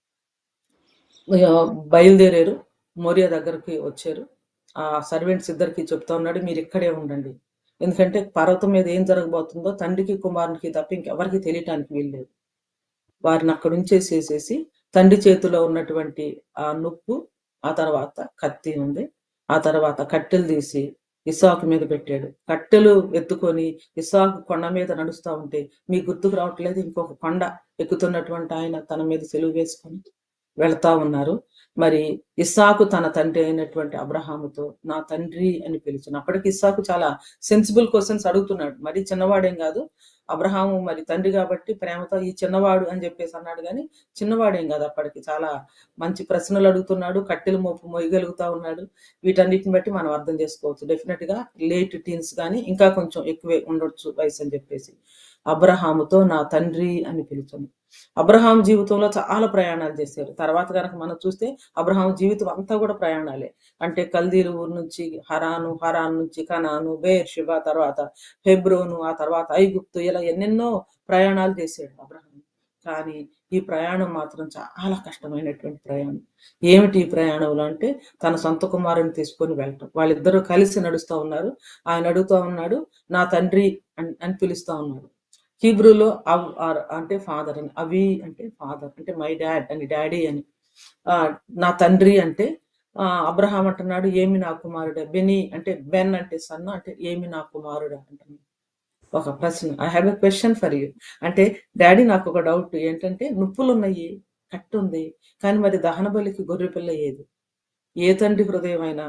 ఇక బయలుదేరారు మోరియా దగ్గరికి వచ్చారు ఆ సర్వెంట్స్ ఇద్దరికి చెప్తా ఉన్నాడు మీరు ఇక్కడే ఉండండి ఎందుకంటే పర్వతం మీద ఏం జరగబోతుందో తండ్రికి కుమారునికి తప్ప ఇంకెవరికి తెలియటానికి వీల్లేదు వారిని అక్కడ ఉంచేసేసేసి తండ్రి చేతిలో ఉన్నటువంటి ఆ నొప్పు ఆ తర్వాత కత్తి ఉంది ఆ తర్వాత కట్టెలు తీసి ఇసాకు మీద పెట్టాడు కట్టెలు ఎత్తుకొని ఇసాకు కొండ మీద నడుస్తా ఉంటే మీ గుర్తుకు రావట్లేదు ఇంకొక కొండ ఎక్కుతున్నటువంటి ఆయన తన మీద సెలువు వేసుకొని వెళ్తా ఉన్నారు మరి ఇస్సాకు తన తండ్రి అయినటువంటి అబ్రహాముతో నా తండ్రి అని పిలిచిన అప్పటికి ఇస్సాకు చాలా సెన్సిబుల్ క్వశ్చన్స్ అడుగుతున్నాడు మరి చిన్నవాడేం కాదు అబ్రహాము మరి తండ్రి కాబట్టి ప్రేమతో ఈ చిన్నవాడు అని చెప్పేసి అన్నాడు కానీ చిన్నవాడేం కాదు అప్పటికి చాలా మంచి ప్రశ్నలు అడుగుతున్నాడు కట్టెలు మోపు మోయగలుగుతా ఉన్నాడు వీటన్నిటిని బట్టి మనం అర్థం చేసుకోవచ్చు డెఫినెట్ గా లేట్ టీన్స్ కానీ ఇంకా కొంచెం ఎక్కువే ఉండొచ్చు వయసు అని చెప్పేసి అబ్రహాముతో నా తండ్రి అని పిలుచును అబ్రహాం జీవితంలో చాలా ప్రయాణాలు చేశారు తర్వాత కనుక మనం చూస్తే అబ్రహాం జీవితం అంతా కూడా ప్రయాణాలే అంటే కల్దీలు ఊరు నుంచి హరాను హరాన్ నుంచి కనాను బేర్ షిబా తర్వాత హెబ్రోను ఆ తర్వాత ఐగుప్తు ఇలా ఎన్నెన్నో ప్రయాణాలు చేశాడు అబ్రహాం కానీ ఈ ప్రయాణం మాత్రం చాలా కష్టమైనటువంటి ప్రయాణం ఏమిటి ఈ ప్రయాణంలో అంటే తన సొంత కుమారుని తీసుకొని వెళ్ళటం వాళ్ళిద్దరూ కలిసి నడుస్తూ ఉన్నారు ఆయన అడుగుతా ఉన్నాడు నా తండ్రి అని అని పిలుస్తా ఉన్నాడు హీబ్రూలో అవ్ ఆర్ అంటే ఫాదర్ అని అవి అంటే ఫాదర్ అంటే మై డాడ్ అని డాడీ అని ఆ, నా తండ్రి అంటే ఆ, అబ్రహాం అంటున్నాడు ఏమి నా కుమారుడే బెని అంటే బెన్ అంటే సన్న అంటే ఏమి నా కుమారుడు అంటున్నాడు ఒక ప్రశ్న I have a question for you అంటే డాడీ నాకు ఒక డౌట్ ఏంటంటే నొప్పులు ఉన్నాయి కట్టు ఉంది కానీ మరి దహన బలికి గొర్రె పిల్ల ఏది ఏ తండ్రి హృదయం అయినా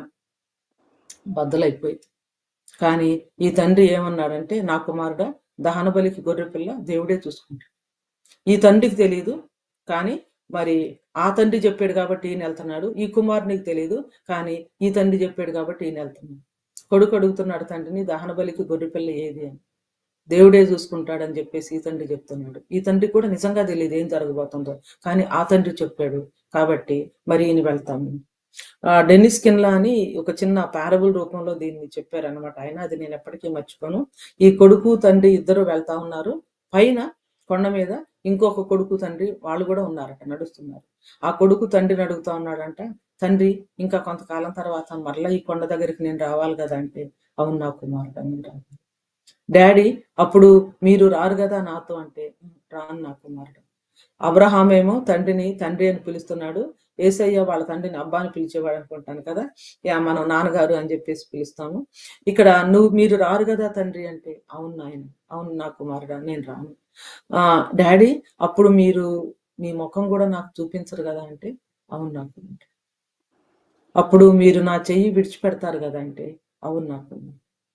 బద్దలైపోయింది కానీ ఈ తండ్రి ఏమన్నాడంటే నా కుమారుడా దహన బలికి గొర్రె పిల్ల దేవుడే చూసుకుంటాడు ఈ తండ్రికి తెలియదు కానీ మరి ఆ తండ్రి చెప్పాడు కాబట్టి ఈయన వెళ్తున్నాడు ఈ కుమారునికి తెలియదు కానీ ఈ తండ్రి చెప్పాడు కాబట్టి ఈయన వెళ్తున్నాడు కొడుకు అడుగుతున్నాడు తండ్రిని దహన బలికి గొర్రె పిల్ల ఏది అని దేవుడే చూసుకుంటాడని చెప్పేసి ఈ తండ్రి చెప్తున్నాడు ఈ తండ్రి కూడా నిజంగా తెలియదు ఏం జరగబోతుందో కానీ ఆ తండ్రి చెప్పాడు కాబట్టి మరి ఈయన వెళ్తాము ఆ, డెనిస్ కిన్లా అని ఒక చిన్న పారబుల్ రూపంలో దీన్ని చెప్పారనమాట ఆయన అది నేను ఎప్పటికీ మర్చిపోను ఈ కొడుకు తండ్రి ఇద్దరు వెళ్తా ఉన్నారు పైన కొండ మీద ఇంకొక కొడుకు తండ్రి వాళ్ళు కూడా ఉన్నారట నడుస్తున్నారు ఆ కొడుకు తండ్రిని అడుగుతా ఉన్నాడంట తండ్రి ఇంకా కొంతకాలం తర్వాత మరలా ఈ కొండ దగ్గరికి నేను రావాలి కదా అంటే అవును నా కుమారుడు అని రావాలి డాడీ అప్పుడు మీరు రారు కదా నాతో అంటే రాను నా కుమారుడు అబ్రహాం ఏమో తండ్రిని తండ్రి అని పిలుస్తున్నాడు ఏసయ్య వాళ్ళ తండ్రిని అబ్బా అని పిలిచేవాడు అనుకుంటాను కదా యా మనం నాన్నగారు అని చెప్పేసి పిలుస్తాము ఇక్కడ నువ్వు మీరు రారు కదా తండ్రి అంటే అవును నాయన అవును నా కుమారుడా నేను రాను ఆ డాడీ అప్పుడు మీరు మీ ముఖం కూడా నాకు చూపించరు కదా అంటే అవును నా కుమారుడు అప్పుడు మీరు నా చెయ్యి విడిచిపెడతారు కదా అంటే అవును నా కుమారుడు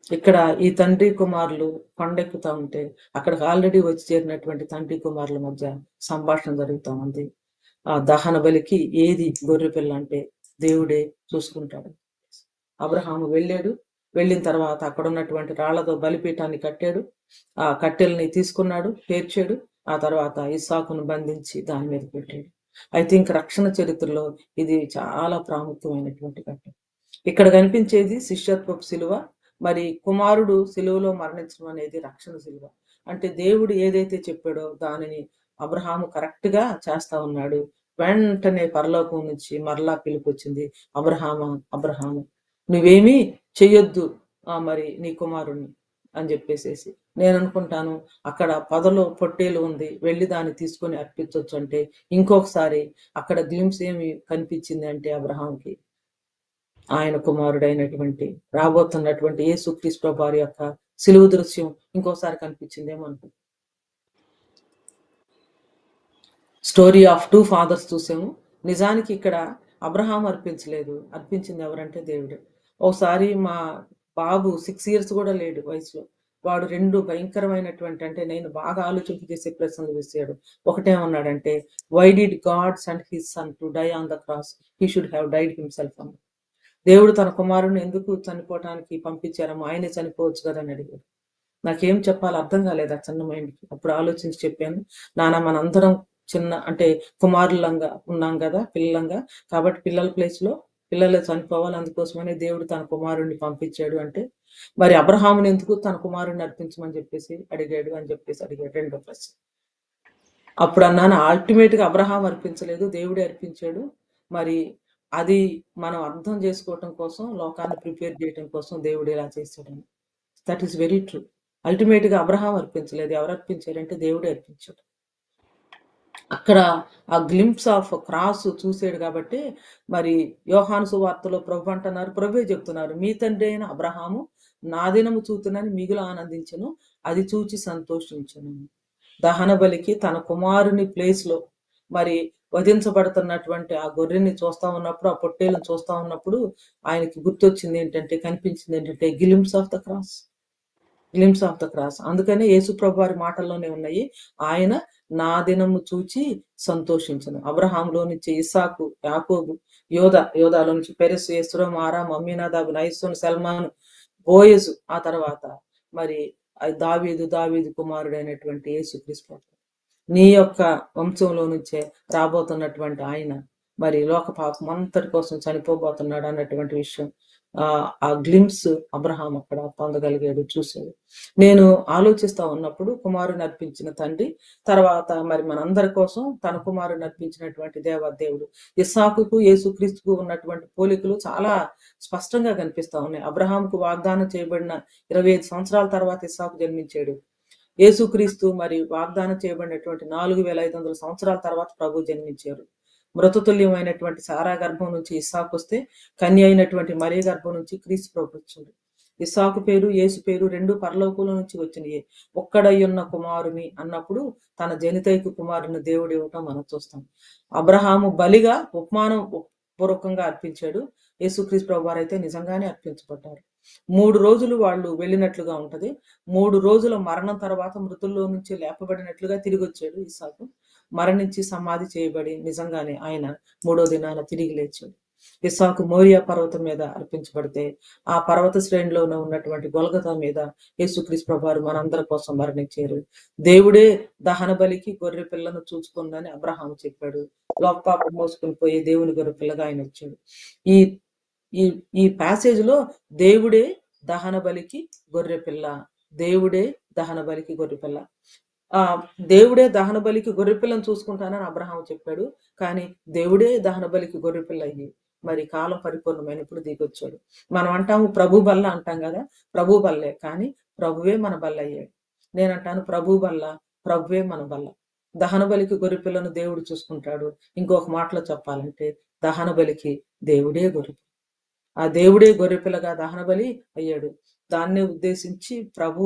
ఇక్కడ ఈ తండ్రి కుమారులు కొండెక్కుతా ఉంటే అక్కడికి ఆల్రెడీ వచ్చి చేరినటువంటి తండ్రి కుమారుల మధ్య సంభాషణ జరుగుతూ ఉంది ఆ దహన బలికి ఏది గొర్రె పిల్ల అంటే దేవుడే చూసుకుంటాడు అబ్రహాము వెళ్ళాడు వెళ్ళిన తర్వాత అక్కడ ఉన్నటువంటి రాళ్లతో బలిపీఠాన్ని కట్టాడు ఆ కట్టెల్ని తీసుకున్నాడు పేర్చాడు ఆ తర్వాత ఇస్సాకును బంధించి దాని మీద పెట్టాడు ఐ థింక్ రక్షణ చరిత్రలో ఇది చాలా ప్రాముఖ్యమైనటువంటి ఘట్టం ఇక్కడ కనిపించేది శిష్యత్వపు శిలువ మరి కుమారుడు శిలువలో మరణించడం అనేది రక్షణ శిలువ అంటే దేవుడు ఏదైతే చెప్పాడో దానిని అబ్రహాము కరెక్ట్ గా చేస్తా ఉన్నాడు వెంటనే పరలోకం నుంచి మరలా పిలుపు వచ్చింది అబ్రహామా అబ్రహాము నువ్వేమీ చెయ్యొద్దు ఆ మరి నీ కుమారుణ్ణి అని చెప్పేసేసి నేను అనుకుంటాను అక్కడ పొదలో పొట్టేలు ఉంది వెళ్ళి దాన్ని తీసుకొని అర్పించవచ్చు అంటే ఇంకొకసారి అక్కడ గ్లిమ్స్ ఏమి కనిపించింది అంటే అబ్రహాంకి ఆయన కుమారుడైనటువంటి రాబోతున్నటువంటి యేసు క్రీస్తు వారి యొక్క సిలువు దృశ్యం ఇంకోసారి కనిపించిందేమో అనుకుంటా స్టోరీ ఆఫ్ టూ ఫాదర్స్ చూసాము నిజానికి ఇక్కడ అబ్రహాం అర్పించలేదు అర్పించింది ఎవరంటే దేవుడు ఒకసారి మా బాబు సిక్స్ ఇయర్స్ కూడా లేడు వయసులో వాడు రెండు భయంకరమైనటువంటి అంటే నేను బాగా ఆలోచింపు చేసే ప్రశ్నలు వేసాడు ఒకటేమన్నాడంటే why did gods and his son to die on the cross he should have died himself అన్న దేవుడు తన కుమారుని ఎందుకు చనిపోవటానికి పంపించారమో ఆయనే చనిపోవచ్చు కదా అని అడిగాడు నాకేం చెప్పాలో అర్థం కాలేదు ఆ చిన్న మైండ్కి అప్పుడు ఆలోచించి చెప్పాను నాన్న మనందరం చిన్న అంటే కుమారులంగా ఉన్నాం కదా పిల్లలంగా కాబట్టి పిల్లల ప్లేస్ లో పిల్లలు చనిపోవాలి అందుకోసమనే దేవుడు తన కుమారుణ్ణి పంపించాడు అంటే మరి అబ్రహాముని ఎందుకు తన కుమారుణ్ణి అర్పించమని చెప్పేసి అడిగాడు అని చెప్పేసి అడిగాడు రెండో ప్రశ్న అప్పుడు అన్నాను అల్టిమేట్ గా అబ్రహాం అర్పించలేదు దేవుడే అర్పించాడు మరి అది మనం అర్థం చేసుకోవటం కోసం లోకాన్ని ప్రిపేర్ చేయటం కోసం దేవుడు ఇలా చేశాడని that is very true ultimate గా అబ్రహాం అర్పించలేదు ఎవరు అర్పించారంటే దేవుడే అర్పించాడు అక్కడ ఆ గ్లింప్స్ ఆఫ్ క్రాస్ చూసాడు కాబట్టి మరి యోహాను సువార్తలో ప్రభు అంటున్నారు ప్రభువే చెప్తున్నారు మీ తండ్రి అయిన అబ్రహాము నా దినము చూతునని మిగులు ఆనందించను అది చూచి సంతోషించను దహన బలికి తన కుమారుని ప్లేస్ లో మరి వధించబడుతున్నటువంటి ఆ గొర్రెని చూస్తా ఉన్నప్పుడు ఆ పొట్టేలను చూస్తా ఉన్నప్పుడు ఆయనకి గుర్తొచ్చింది ఏంటంటే కనిపించింది ఏంటంటే glimpse of the cross glimpse of the cross అందుకనే యేసు ప్రభు వారి మాటల్లోనే ఉన్నాయి ఆయన నా దినము చూచి సంతోషించను అబ్రహాంలో నుంచి ఇసాకు యాకోబు యోధ యోధాలో నుంచి పెరెస్ యస్రం ఆరామ్ అమ్మీనాదాబు నైసోన్ సల్మాన్ బోయజు ఆ తర్వాత మరి ఆ దావీదు దావీదు కుమారుడైనటువంటి యేసు క్రీస్తు నీ యొక్క వంశంలో నుంచే రాబోతున్నటువంటి ఆయన మరి లోక పాపం అంతటి కోసం చనిపోబోతున్నాడు అన్నటువంటి విషయం ఆ ఆ గ్లిమ్స్ అబ్రహాం అక్కడ పొందగలిగాడు చూశాడు నేను ఆలోచిస్తా ఉన్నప్పుడు కుమారుని అర్పించిన తండ్రి తర్వాత మరి మనందరి కోసం తన కుమారుని అర్పించినటువంటి దేవదేవుడు ఇస్సాకుకు యేసుక్రీస్తుకు ఉన్నటువంటి పోలికలు చాలా స్పష్టంగా కనిపిస్తా ఉన్నాయి అబ్రహాంకు వాగ్దానం చేయబడిన ఇరవై ఐదు సంవత్సరాల తర్వాత ఇస్సాకు జన్మించాడు యేసుక్రీస్తు మరి వాగ్దానం చేయబడినటువంటి నాలుగు వేల ఐదు వందల సంవత్సరాల తర్వాత ప్రభు జన్మించారు మృతతుల్యమైనటువంటి సారా గర్భం నుంచి ఇస్సాకు వస్తే కన్య అయినటువంటి మరియ గర్భం నుంచి క్రీస్తు ప్రభు వచ్చింది ఇస్సాకు పేరు యేసు పేరు రెండు పరలోకుల నుంచి వచ్చినాయి ఒక్కడై ఉన్న కుమారుని అన్నప్పుడు తన జనితైకు కుమారుని దేవుడు ఇవ్వటం మనం చూస్తాం అబ్రహాము బలిగా ఉపమానం పూర్వకంగా అర్పించాడు యేసుక్రీస్తు ప్రభు వారైతే నిజంగానే అర్పించబడ్డారు మూడు రోజులు వాళ్ళు వెళ్ళినట్లుగా ఉంటది మూడు రోజుల మరణం తర్వాత మృతుల్లో నుంచి లేపబడినట్లుగా తిరిగి వచ్చాడు ఇసాకు మరణించి సమాధి చేయబడి నిజంగానే ఆయన మూడో దినాన తిరిగి లేచాడు ఇసాకు మోరియా పర్వతం మీద అర్పించబడితే ఆ పర్వత శ్రేణిలోనే ఉన్నటువంటి గొలగత మీద యేసుక్రీస్తు ప్రభువారు మనందరి కోసం మరణించారు దేవుడే దహన బలికి గొర్రె పిల్లను చూసుకుందని అబ్రహాం చెప్పాడు లోపాపం మోసుకుని పోయి దేవుని గొర్రె పిల్లగా ఆయన వచ్చాడు ఈ ఈ ఈ ప్యాసేజ్ లో దేవుడే దహన బలికి గొర్రె పిల్ల దేవుడే దహన బలికి గొర్రె పిల్ల ఆ దేవుడే దహన బలికి గొర్రె పిల్లను చూసుకుంటానని అబ్రహాం చెప్పాడు కానీ దేవుడే దహన బలికి గొర్రె పిల్ల అయ్యి మరి కాలం పరిపూర్ణమైనప్పుడు దిగొచ్చాడు మనం అంటాము ప్రభు బల్ల అంటాం కదా ప్రభు బల్లే కానీ ప్రభువే మన బల్ల అయ్యాడు నేను అంటాను ప్రభు బల్ల ప్రభువే మన బల్ల దహన బలికి గొర్రె పిల్లను దేవుడు చూసుకుంటాడు ఇంకొక మాటలో చెప్పాలంటే దహన బలికి దేవుడే గొర్రె ఆ దేవుడే గొర్రెపిల్లగా దహన బలి అయ్యాడు దాన్నే ఉద్దేశించి ప్రభు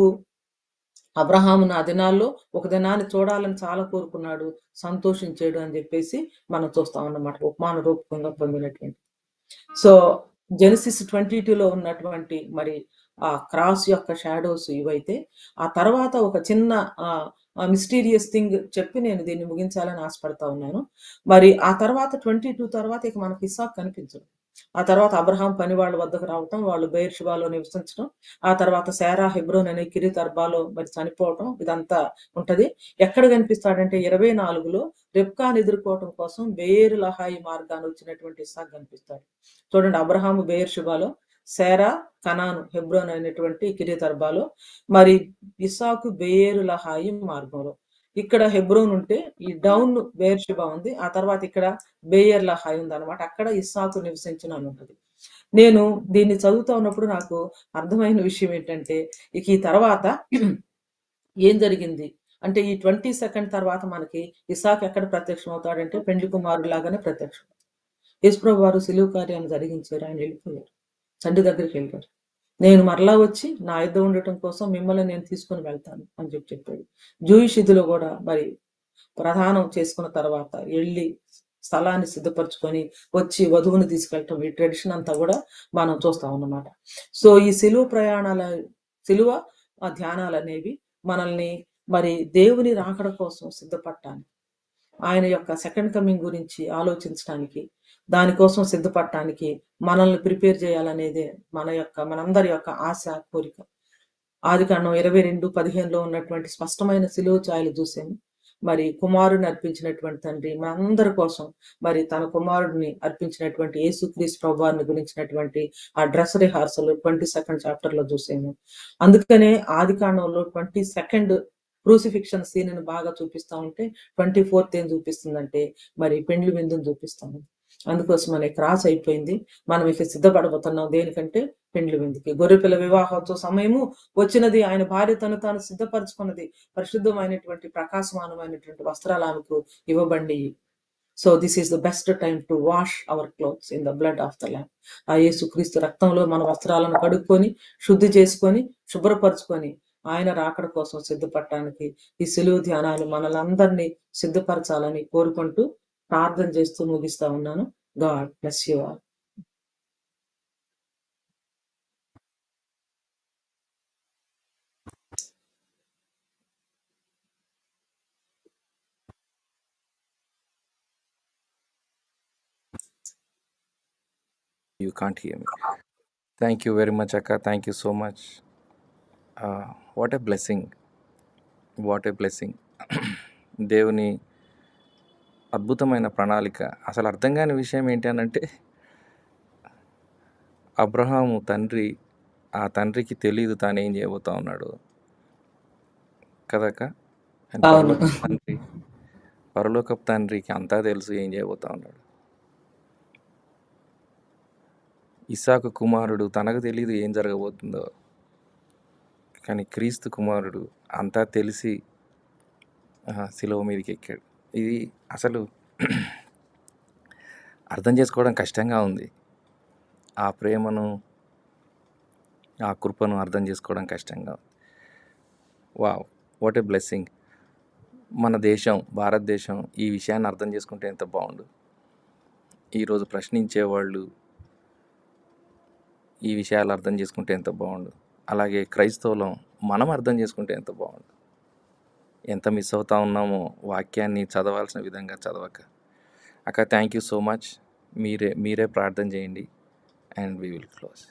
అబ్రహాము నా దినాల్లో ఒక దినాన్ని చూడాలని చాలా కోరుకున్నాడు సంతోషించాడు అని చెప్పేసి మనం చూస్తాం అన్నమాట ఉపమాన రూపకంగా పొందినటువంటి సో జెనసిస్ ట్వంటీ లో ఉన్నటువంటి మరి ఆ క్రాస్ యొక్క షాడోస్ ఇవైతే ఆ తర్వాత ఒక చిన్న మిస్టీరియస్ థింగ్ చెప్పి నేను దీన్ని ముగించాలని ఆశపడతా ఉన్నాను మరి ఆ తర్వాత ట్వంటీ టూ తర్వాత ఇక మనకి ఇసాక్ కనిపించడు ఆ తర్వాత అబ్రహాం పని వాళ్ళ వద్దకు రావటం వాళ్ళు బెయిర్షిబాలో నివసించడం ఆ తర్వాత శారా హెబ్రోన్ అనే కిరిత్ అర్బాలో మరి చనిపోవటం ఇదంతా ఉంటది ఎక్కడ కనిపిస్తాడంటే ఇరవై నాలుగులో రెప్కాన్ ఎదుర్కోవటం కోసం బేర్ లహాయి మార్గాన్ని వచ్చినటువంటి ఇసాక్ కనిపిస్తాడు చూడండి అబ్రహాము బేర్ షుబాలో శారా కనాను హెబ్రోన్ అనేటువంటి కిరిత్ అర్బాలో మరి ఇసాకు బేరు లహాయి మార్గంలో ఇక్కడ హెబ్రోన్ ఉంటే ఈ డౌన్ బేర్షిబా ఉంది ఆ తర్వాత ఇక్కడ బేయర్ లహాయి ఉంది అనమాట అక్కడ ఇస్సాకు నివసించిన అని ఉంటుంది నేను దీన్ని చదువుతా ఉన్నప్పుడు నాకు అర్థమైన విషయం ఏంటంటే ఇక ఈ తర్వాత ఏం జరిగింది అంటే ఈ ట్వంటీ సెకండ్ తర్వాత మనకి ఇసాక్ ఎక్కడ ప్రత్యక్షం అవుతాడంటే పెండ్లి కుమారుడు లాగానే ప్రత్యక్షం యేసుప్రభు వారు సిలువు కార్యాన్ని జరిగించారు ఆయన వెళ్ళిపోయారు తండ్రి దగ్గరికి వెళ్ళారు నేను మరలా వచ్చి నా యుద్ధ ఉండటం కోసం మిమ్మల్ని నేను తీసుకొని వెళ్తాను అని చెప్పి చెప్పాడు జూయిష్ ఇదిలో కూడా మరి ప్రధానం చేసుకున్న తర్వాత వెళ్ళి స్థలాన్ని సిద్ధపరచుకొని వచ్చి వధువుని తీసుకెళ్ళటం ఈ ట్రెడిషన్ అంతా కూడా మనం చూస్తాం అన్నమాట సో ఈ సిలువ ప్రయాణాల సిలువ ఆ ధ్యానాలు అనేవి మనల్ని మరి దేవుని రాకడ కోసం సిద్ధపడటానికి ఆయన యొక్క సెకండ్ కమింగ్ గురించి ఆలోచించడానికి దానికోసం సిద్ధపడటానికి మనల్ని ప్రిపేర్ చేయాలనేదే మన యొక్క మనందరి యొక్క ఆశ కోరిక ఆది కాండం ఇరవై రెండు పదిహేనులో ఉన్నటువంటి స్పష్టమైన సిలువ ఛాయలు చూసాము మరి కుమారుని అర్పించినటువంటి తండ్రి మనందరి కోసం మరి తన కుమారుడిని అర్పించినటువంటి యేసుక్రీస్ ప్రభువారిని గురించినటువంటి ఆ dress rehearsal twenty second chapter లో చూసాము అందుకనే ఆది కాండంలో ట్వంటీ సెకండ్ క్రూసిఫిక్షన్ సీన్ ని బాగా చూపిస్తా ఉంటే ట్వంటీ ఫోర్త్ ఏం చూపిస్తుందంటే మరి పెండ్లి విందుని చూపిస్తాము అందుకోసం అనే క్రాస్ అయిపోయింది మనం ఇక సిద్ధపడబోతున్నాం దేనికంటే పెండ్లి విందుకి గొర్రెపిల్ల వివాహోత్సవ సమయము వచ్చినది ఆయన భార్య తను తాను సిద్ధపరచుకున్నది పరిశుద్ధమైనటువంటి ప్రకాశమానమైనటువంటి వస్త్రాలు ఆమెకు ఇవ్వబండి so this is the best time to wash our clothes in the blood of the lamb ఆ యేసుక్రీస్తు రక్తంలో మన వస్త్రాలను కడుక్కొని శుద్ధి చేసుకొని శుభ్రపరచుకొని ఆయన రాకడ కోసం సిద్ధపడటానికి ఈ సెలువు ధ్యానాలు మనలందరినీ సిద్ధపరచాలని కోరుకుంటూ ప్రార్థన చేస్తూ ముగిస్తా ఉన్నాను God bless you all you can't hear me thank you very much అక్క thank you so much what a blessing what a blessing దేవుని అద్భుతమైన ప్రణాళిక అసలు అర్థం కాని విషయం ఏంటి అని అంటే అబ్రహాము తండ్రి ఆ తండ్రికి తెలియదు తాను ఏం చేయబోతా ఉన్నాడు కదక్క అండ్ అవును పరలోక తండ్రి పరలోకపు తండ్రికి అంతా తెలుసు ఏం చేయబోతా ఉన్నాడు ఇసాకు కుమారుడు తనకు తెలియదు ఏం జరగబోతుందో కానీ క్రీస్తు కుమారుడు అంతా తెలిసి ఆహా, శిలువ మీదకి ఎక్కాడు ఇది అసలు అర్థం చేసుకోవడం కష్టంగా ఉంది ఆ ప్రేమను ఆ కృపను అర్థం చేసుకోవడం కష్టంగా ఉంది వావ్ వాట్ ఏ బ్లెస్సింగ్ మన దేశం భారతదేశం ఈ విషయాన్ని అర్థం చేసుకుంటే ఎంత బాగుండు ఈరోజు ప్రశ్నించేవాళ్ళు ఈ విషయాలు అర్థం చేసుకుంటే ఎంత బాగుండు అలాగే క్రైస్తవులం మనం అర్థం చేసుకుంటే ఎంత బాగుండు ఎంత మిస్ అవుతా ఉన్నామో వాక్యాన్ని చదవాల్సిన విధంగా చదవక అక్క థ్యాంక్ యూ సో మచ్ మీరే మీరే ప్రార్థన చేయండి అండ్ వీ విల్ క్లోజ్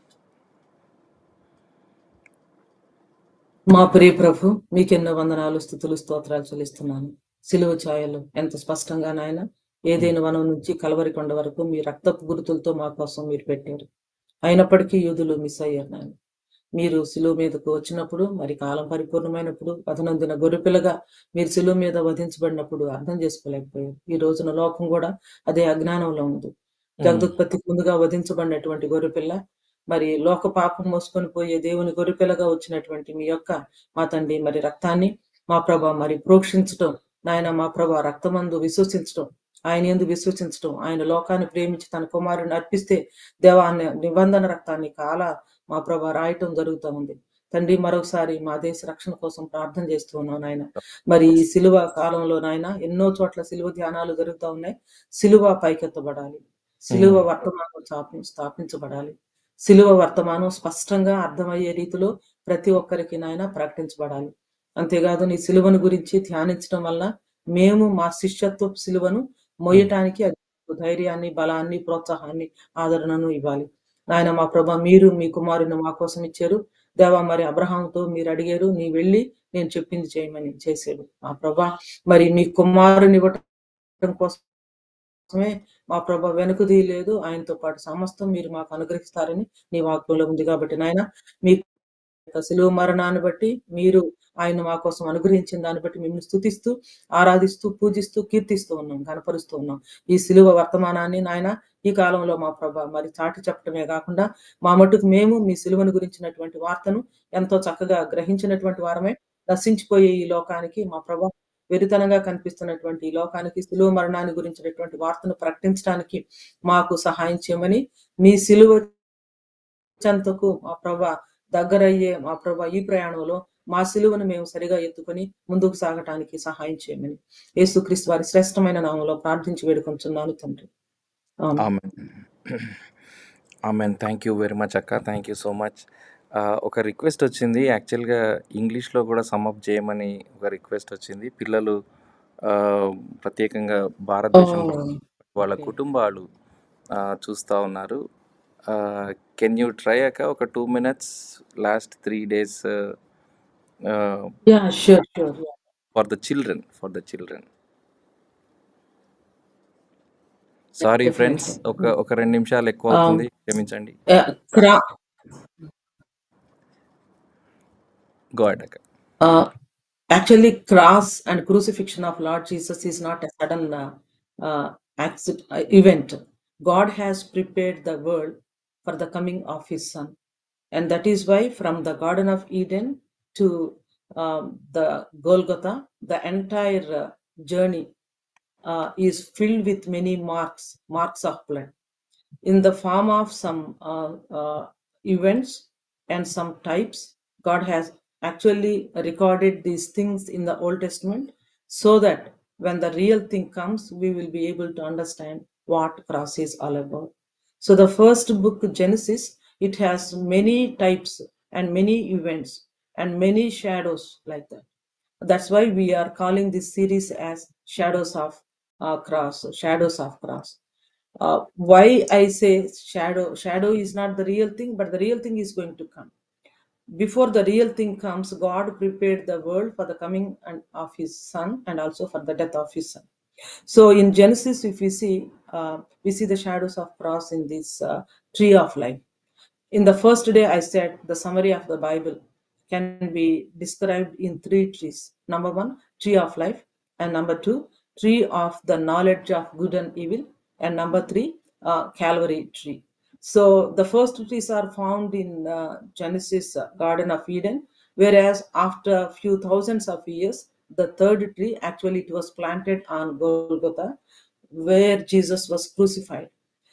మా ప్రియ ప్రభు మీకెన్నో వందనాలు స్థుతులు స్తోత్రాలు చెల్లిస్తున్నాను సిలువ ఛాయలు ఎంత స్పష్టంగా నాయన ఏదైనా వనం నుంచి కలవరి కొండ వరకు మీ రక్తపు గుర్తులతో మా కోసం మీరు పెట్టారు అయినప్పటికీ యూదులు మిస్ అయ్యారు నాయన మీరు సిలువ మీదకు వచ్చినప్పుడు మరి కాలం పరిపూర్ణమైనప్పుడు వదనందిన గొర్రెపిల్లగా మీరు సిలువ మీద వధించబడినప్పుడు అర్థం చేసుకోలేకపోయారు ఈ రోజున లోకం కూడా అదే అజ్ఞానంలో ఉంది జగదుత్పత్తికి ముందుగా వధించబడినటువంటి గొర్రెపిల్ల మరి లోక పాపం మోసుకొని పోయే దేవుని గొర్రెపిల్లగా వచ్చినటువంటి మీ యొక్క మా తండ్రి మరి రక్తాన్ని మా ప్రభ మరి ప్రోక్షించటం నాయన మా ప్రభ రక్తమందు విశ్వసించటం ఆయన ఎందు విశ్వసించటం ఆయన లోకాన్ని ప్రేమించి తన కుమారుని అర్పిస్తే దేవాన్ని నిబంధన రక్తాన్ని కాల మా ప్రభ రాయటం జరుగుతూ ఉంది తండ్రి మరొకసారి మా దేశ రక్షణ కోసం ప్రార్థన చేస్తూ ఉన్నాం నాయన మరి ఈ సిలువ కాలంలో నాయన ఎన్నో చోట్ల సిలువ ధ్యానాలు జరుగుతూ ఉన్నాయి సిలువ పైకెత్తబడాలి సిలువ వర్తమానం స్థాపి స్థాపించబడాలి సిలువ వర్తమానం స్పష్టంగా అర్థమయ్యే రీతిలో ప్రతి ఒక్కరికి నాయన ప్రకటించబడాలి అంతేకాదు నీ సిలువను గురించి ధ్యానించడం వల్ల మేము మా శిష్యత్వ సిలువను మొయ్యటానికి అది మాకు ధైర్యాన్ని బలాన్ని ప్రోత్సాహాన్ని ఆదరణను ఇవ్వాలి నాయన మా ప్రభా మీరు మీ కుమారుని మా కోసం ఇచ్చారు దేవా మరి అబ్రహాంతో మీరు అడిగారు నీ వెళ్ళి నేను చెప్పింది చేయమని చేశాడు మా ప్రభా మరి మీ కుమారుని ఇవ్వటం కోసమే మా ప్రభా వెనుకది లేదు ఆయనతో పాటు సమస్తం మీరు మాకు అనుగ్రహిస్తారని నీ వాక్యంలో ఉంది కాబట్టి నాయన మీ యొక్క సిలువ మరణాన్ని బట్టి మీరు ఆయన మా కోసం అనుగ్రహించిన దాన్ని బట్టి మిమ్మల్ని స్థుతిస్తూ ఆరాధిస్తూ పూజిస్తూ కీర్తిస్తూ ఉన్నాం కనపరుస్తూ ఉన్నాం ఈ సిలువ వర్తమానాన్ని నాయన ఈ కాలంలో మా ప్రభ మరి చాటి చెప్పడమే కాకుండా మా మటుకు మేము మీ సిలువను గురించినటువంటి వార్తను ఎంతో చక్కగా గ్రహించినటువంటి వారమే నశించిపోయే ఈ లోకానికి మా ప్రభ వెరితనంగా కనిపిస్తున్నటువంటి ఈ లోకానికి సిలువ మరణాన్ని గురించినటువంటి వార్తను ప్రకటించడానికి మాకు సహాయం చేయమని మీ సిలువ చెంతకు మా ప్రభ దగ్గరయ్యే మా ప్రభ ఈ ప్రయాణంలో మా సిలువను మేము సరిగా ఎత్తుకొని ముందుకు సాగటానికి సహాయం చేయమని యేసుక్రీస్తు వారి శ్రేష్టమైన నామంలో ప్రార్థించి వేడుకొంచున్నాను తండ్రి ఆమేన్. ఆమెన్ ఆమెన్ థ్యాంక్ యూ వెరీ మచ్ అక్క థ్యాంక్ యూ సో మచ్ ఒక రిక్వెస్ట్ వచ్చింది యాక్చువల్గా ఇంగ్లీష్లో కూడా సమ్అప్ చేయమని ఒక రిక్వెస్ట్ వచ్చింది పిల్లలు ఆ, ప్రత్యేకంగా భారతదేశంలో ఓ, వాళ్ళ ఓకే. కుటుంబాలు ఆ, చూస్తూ ఉన్నారు కెన్ యూ ట్రై అక్క ఒక two minutes last three days ya sure sure for the children for the children sorry friends ఒక డెఫినెట్లీ ఒక రెండు నిమిషాలు ఎక్కువ అవుతుంది క్షమించండి క్రా గోడ్ అక్క uh, actually cross and crucifixion of lord jesus is not a sudden uh, uh, accident, uh, event god has prepared the world for the coming of his son and that is why from the garden of eden to um, the golgotha the entire uh, journey uh, is filled with many marks marks of blood in the form of some uh, uh, events and some types. God has actually recorded these things in the Old Testament so that when the real thing comes, we will be able to understand what cross is all about. So the first book, Genesis, it has many types and many events and many shadows like that. That's why we are calling this series as Shadows of uh, Cross, Shadows of Cross uh, why i say shadow shadow is not the real thing but the real thing is going to come before the real thing comes god prepared the world for the coming and of his son and also for the death of his son so in genesis if we see uh, we see the shadows of cross in this uh, tree of life in the first day i said the summary of the bible can be described in three trees number one tree of life and number two tree of the knowledge of good and evil and number three uh, calvary tree so the first trees are found in uh, genesis uh, garden of eden whereas after a few thousands of years the third tree actually it was planted on golgotha where jesus was crucified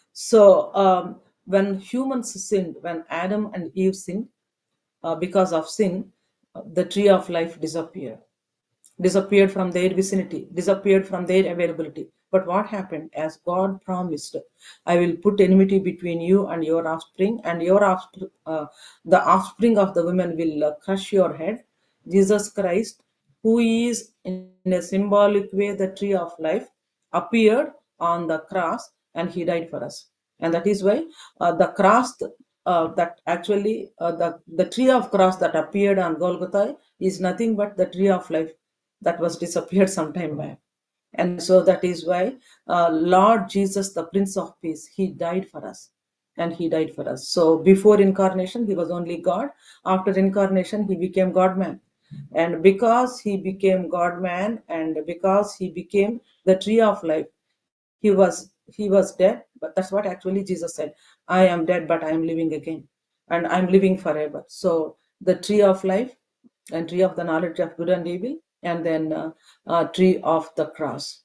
so um, when humans sinned, when Adam and Eve sinned, uh, because of sin, uh, the tree of life disappeared, disappeared from their vicinity, disappeared from their availability. But what happened? As God promised, I will put enmity between you and your offspring, and your offspring, uh, the offspring of the woman will uh, crush your head. Jesus Christ, who is in a symbolic way the tree of life, appeared on the cross and he died for us and that is why uh, the cross uh, that actually uh, the the tree of cross that appeared on golgotha is nothing but the tree of life that was disappeared some time back and so that is why uh, lord jesus the prince of peace he died for us and he died for us so before incarnation he was only god after incarnation he became god man and because he became god man and because he became the tree of life he was he was dead but that's what actually jesus said i am dead but i am living again and i'm living forever so the tree of life and tree of the knowledge of good and evil and then uh, uh, tree of the cross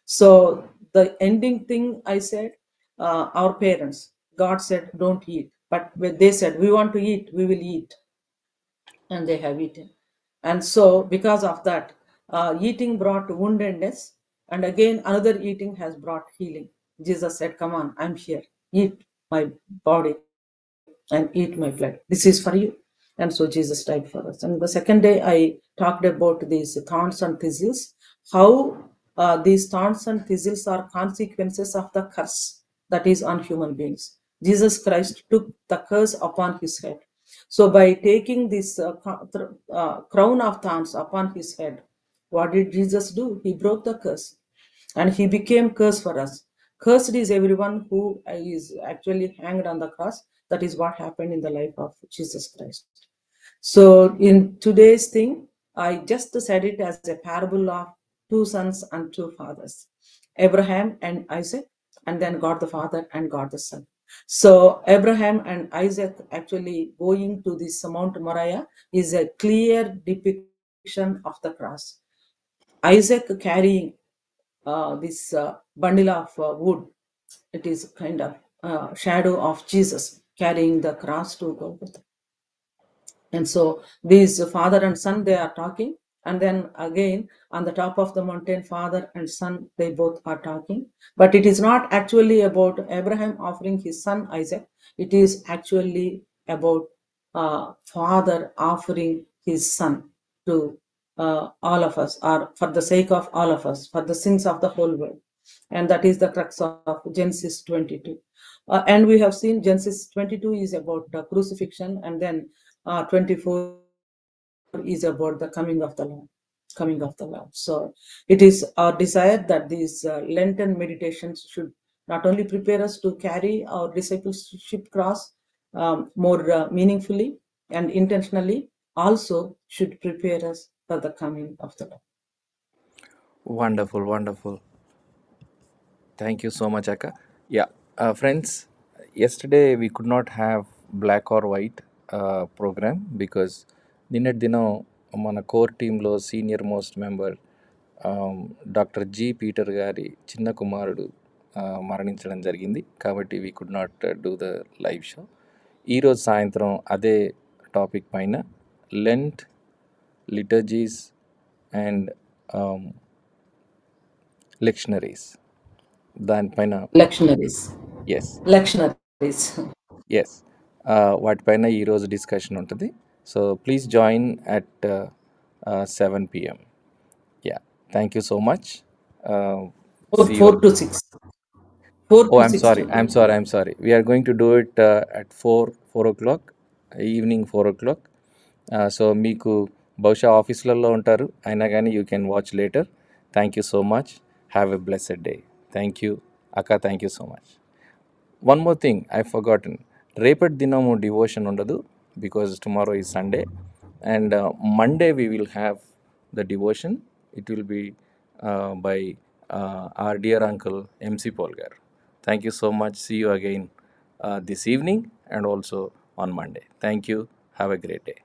so the ending thing i said uh, our parents god said don't eat but when they said we want to eat we will eat and they have eaten and so because of that uh, eating brought woundedness and again another eating has brought healing jesus said come on i'm here eat my body and eat my blood. This is for you. And so Jesus died for us. And the second day, I talked about these thorns and thistles, how uh, these thorns and thistles are consequences of the curse that is on human beings. Jesus Christ took the curse upon his head. So, by taking this uh, co- th- uh, crown of thorns upon his head, what did Jesus do? He broke the curse and he became curse for us. Cursed is everyone who is actually hanged on the cross. That is what happened in the life of Jesus Christ. So, in today's thing, I just said it as a parable of two sons and two fathers Abraham and Isaac, and then God the Father and God the Son. So, Abraham and Isaac actually going to this Mount Moriah is a clear depiction of the cross. Isaac carrying uh, this uh, bundle of uh, wood, it is kind of uh, shadow of Jesus carrying the cross to Golgotha. And so these father and son they are talking, and then again on the top of the mountain, father and son they both are talking. But it is not actually about Abraham offering his son Isaac. It is actually about uh, father offering his son to uh, all of us, or for the sake of all of us, for the sins of the whole world. And that is the crux of Genesis 22. Uh, and we have seen Genesis 22 is about the crucifixion, and then uh, 24 is about the coming of the Lamb, coming of the Lamb. So it is our desire that these uh, Lenten meditations should not only prepare us to carry our discipleship cross um, more uh, meaningfully and intentionally, also should prepare us for the coming of the Lamb. Wonderful, wonderful. Thank you so much, Akka. Yeah, uh, friends, yesterday we could not have black or white uh, program because నిన్నటి దినం మన core టీంలో senior most member doctor G Peter గారి చిన్న కుమారుడు ఆ, మరణించడం జరిగింది కాబట్టి we could not do the live show ఈరోజు సాయంత్రం అదే టాపిక్ పైన లెంట్ లిటర్జీస్ అండ్ లెక్షనరీస్ దానిపైన Lectionaries. Yes Lectionaries. ఎస్ వాటిపైన ఈరోజు డిస్కషన్ ఉంటుంది so please join at seven PM ya thank you so much Four, see you four all. to six. Four Oh, to I'm six. sorry. will I'm be. sorry. I'm sorry. We are going to do it uh, at 4, 4 o'clock, evening 4 o'clock. Uh, so మీకు బహుశా ఆఫీసులలో ఉంటారు అయినా కానీ you can watch later thank you so much have a blessed day thank you అక్క thank you so much one more thing I forgotten రేపటి దినము devotion ఉండదు because tomorrow is Sunday and Monday we will have the devotion it will be by our dear uncle MC Paul గారు thank you so much see you again this evening and also on Monday thank you have a great day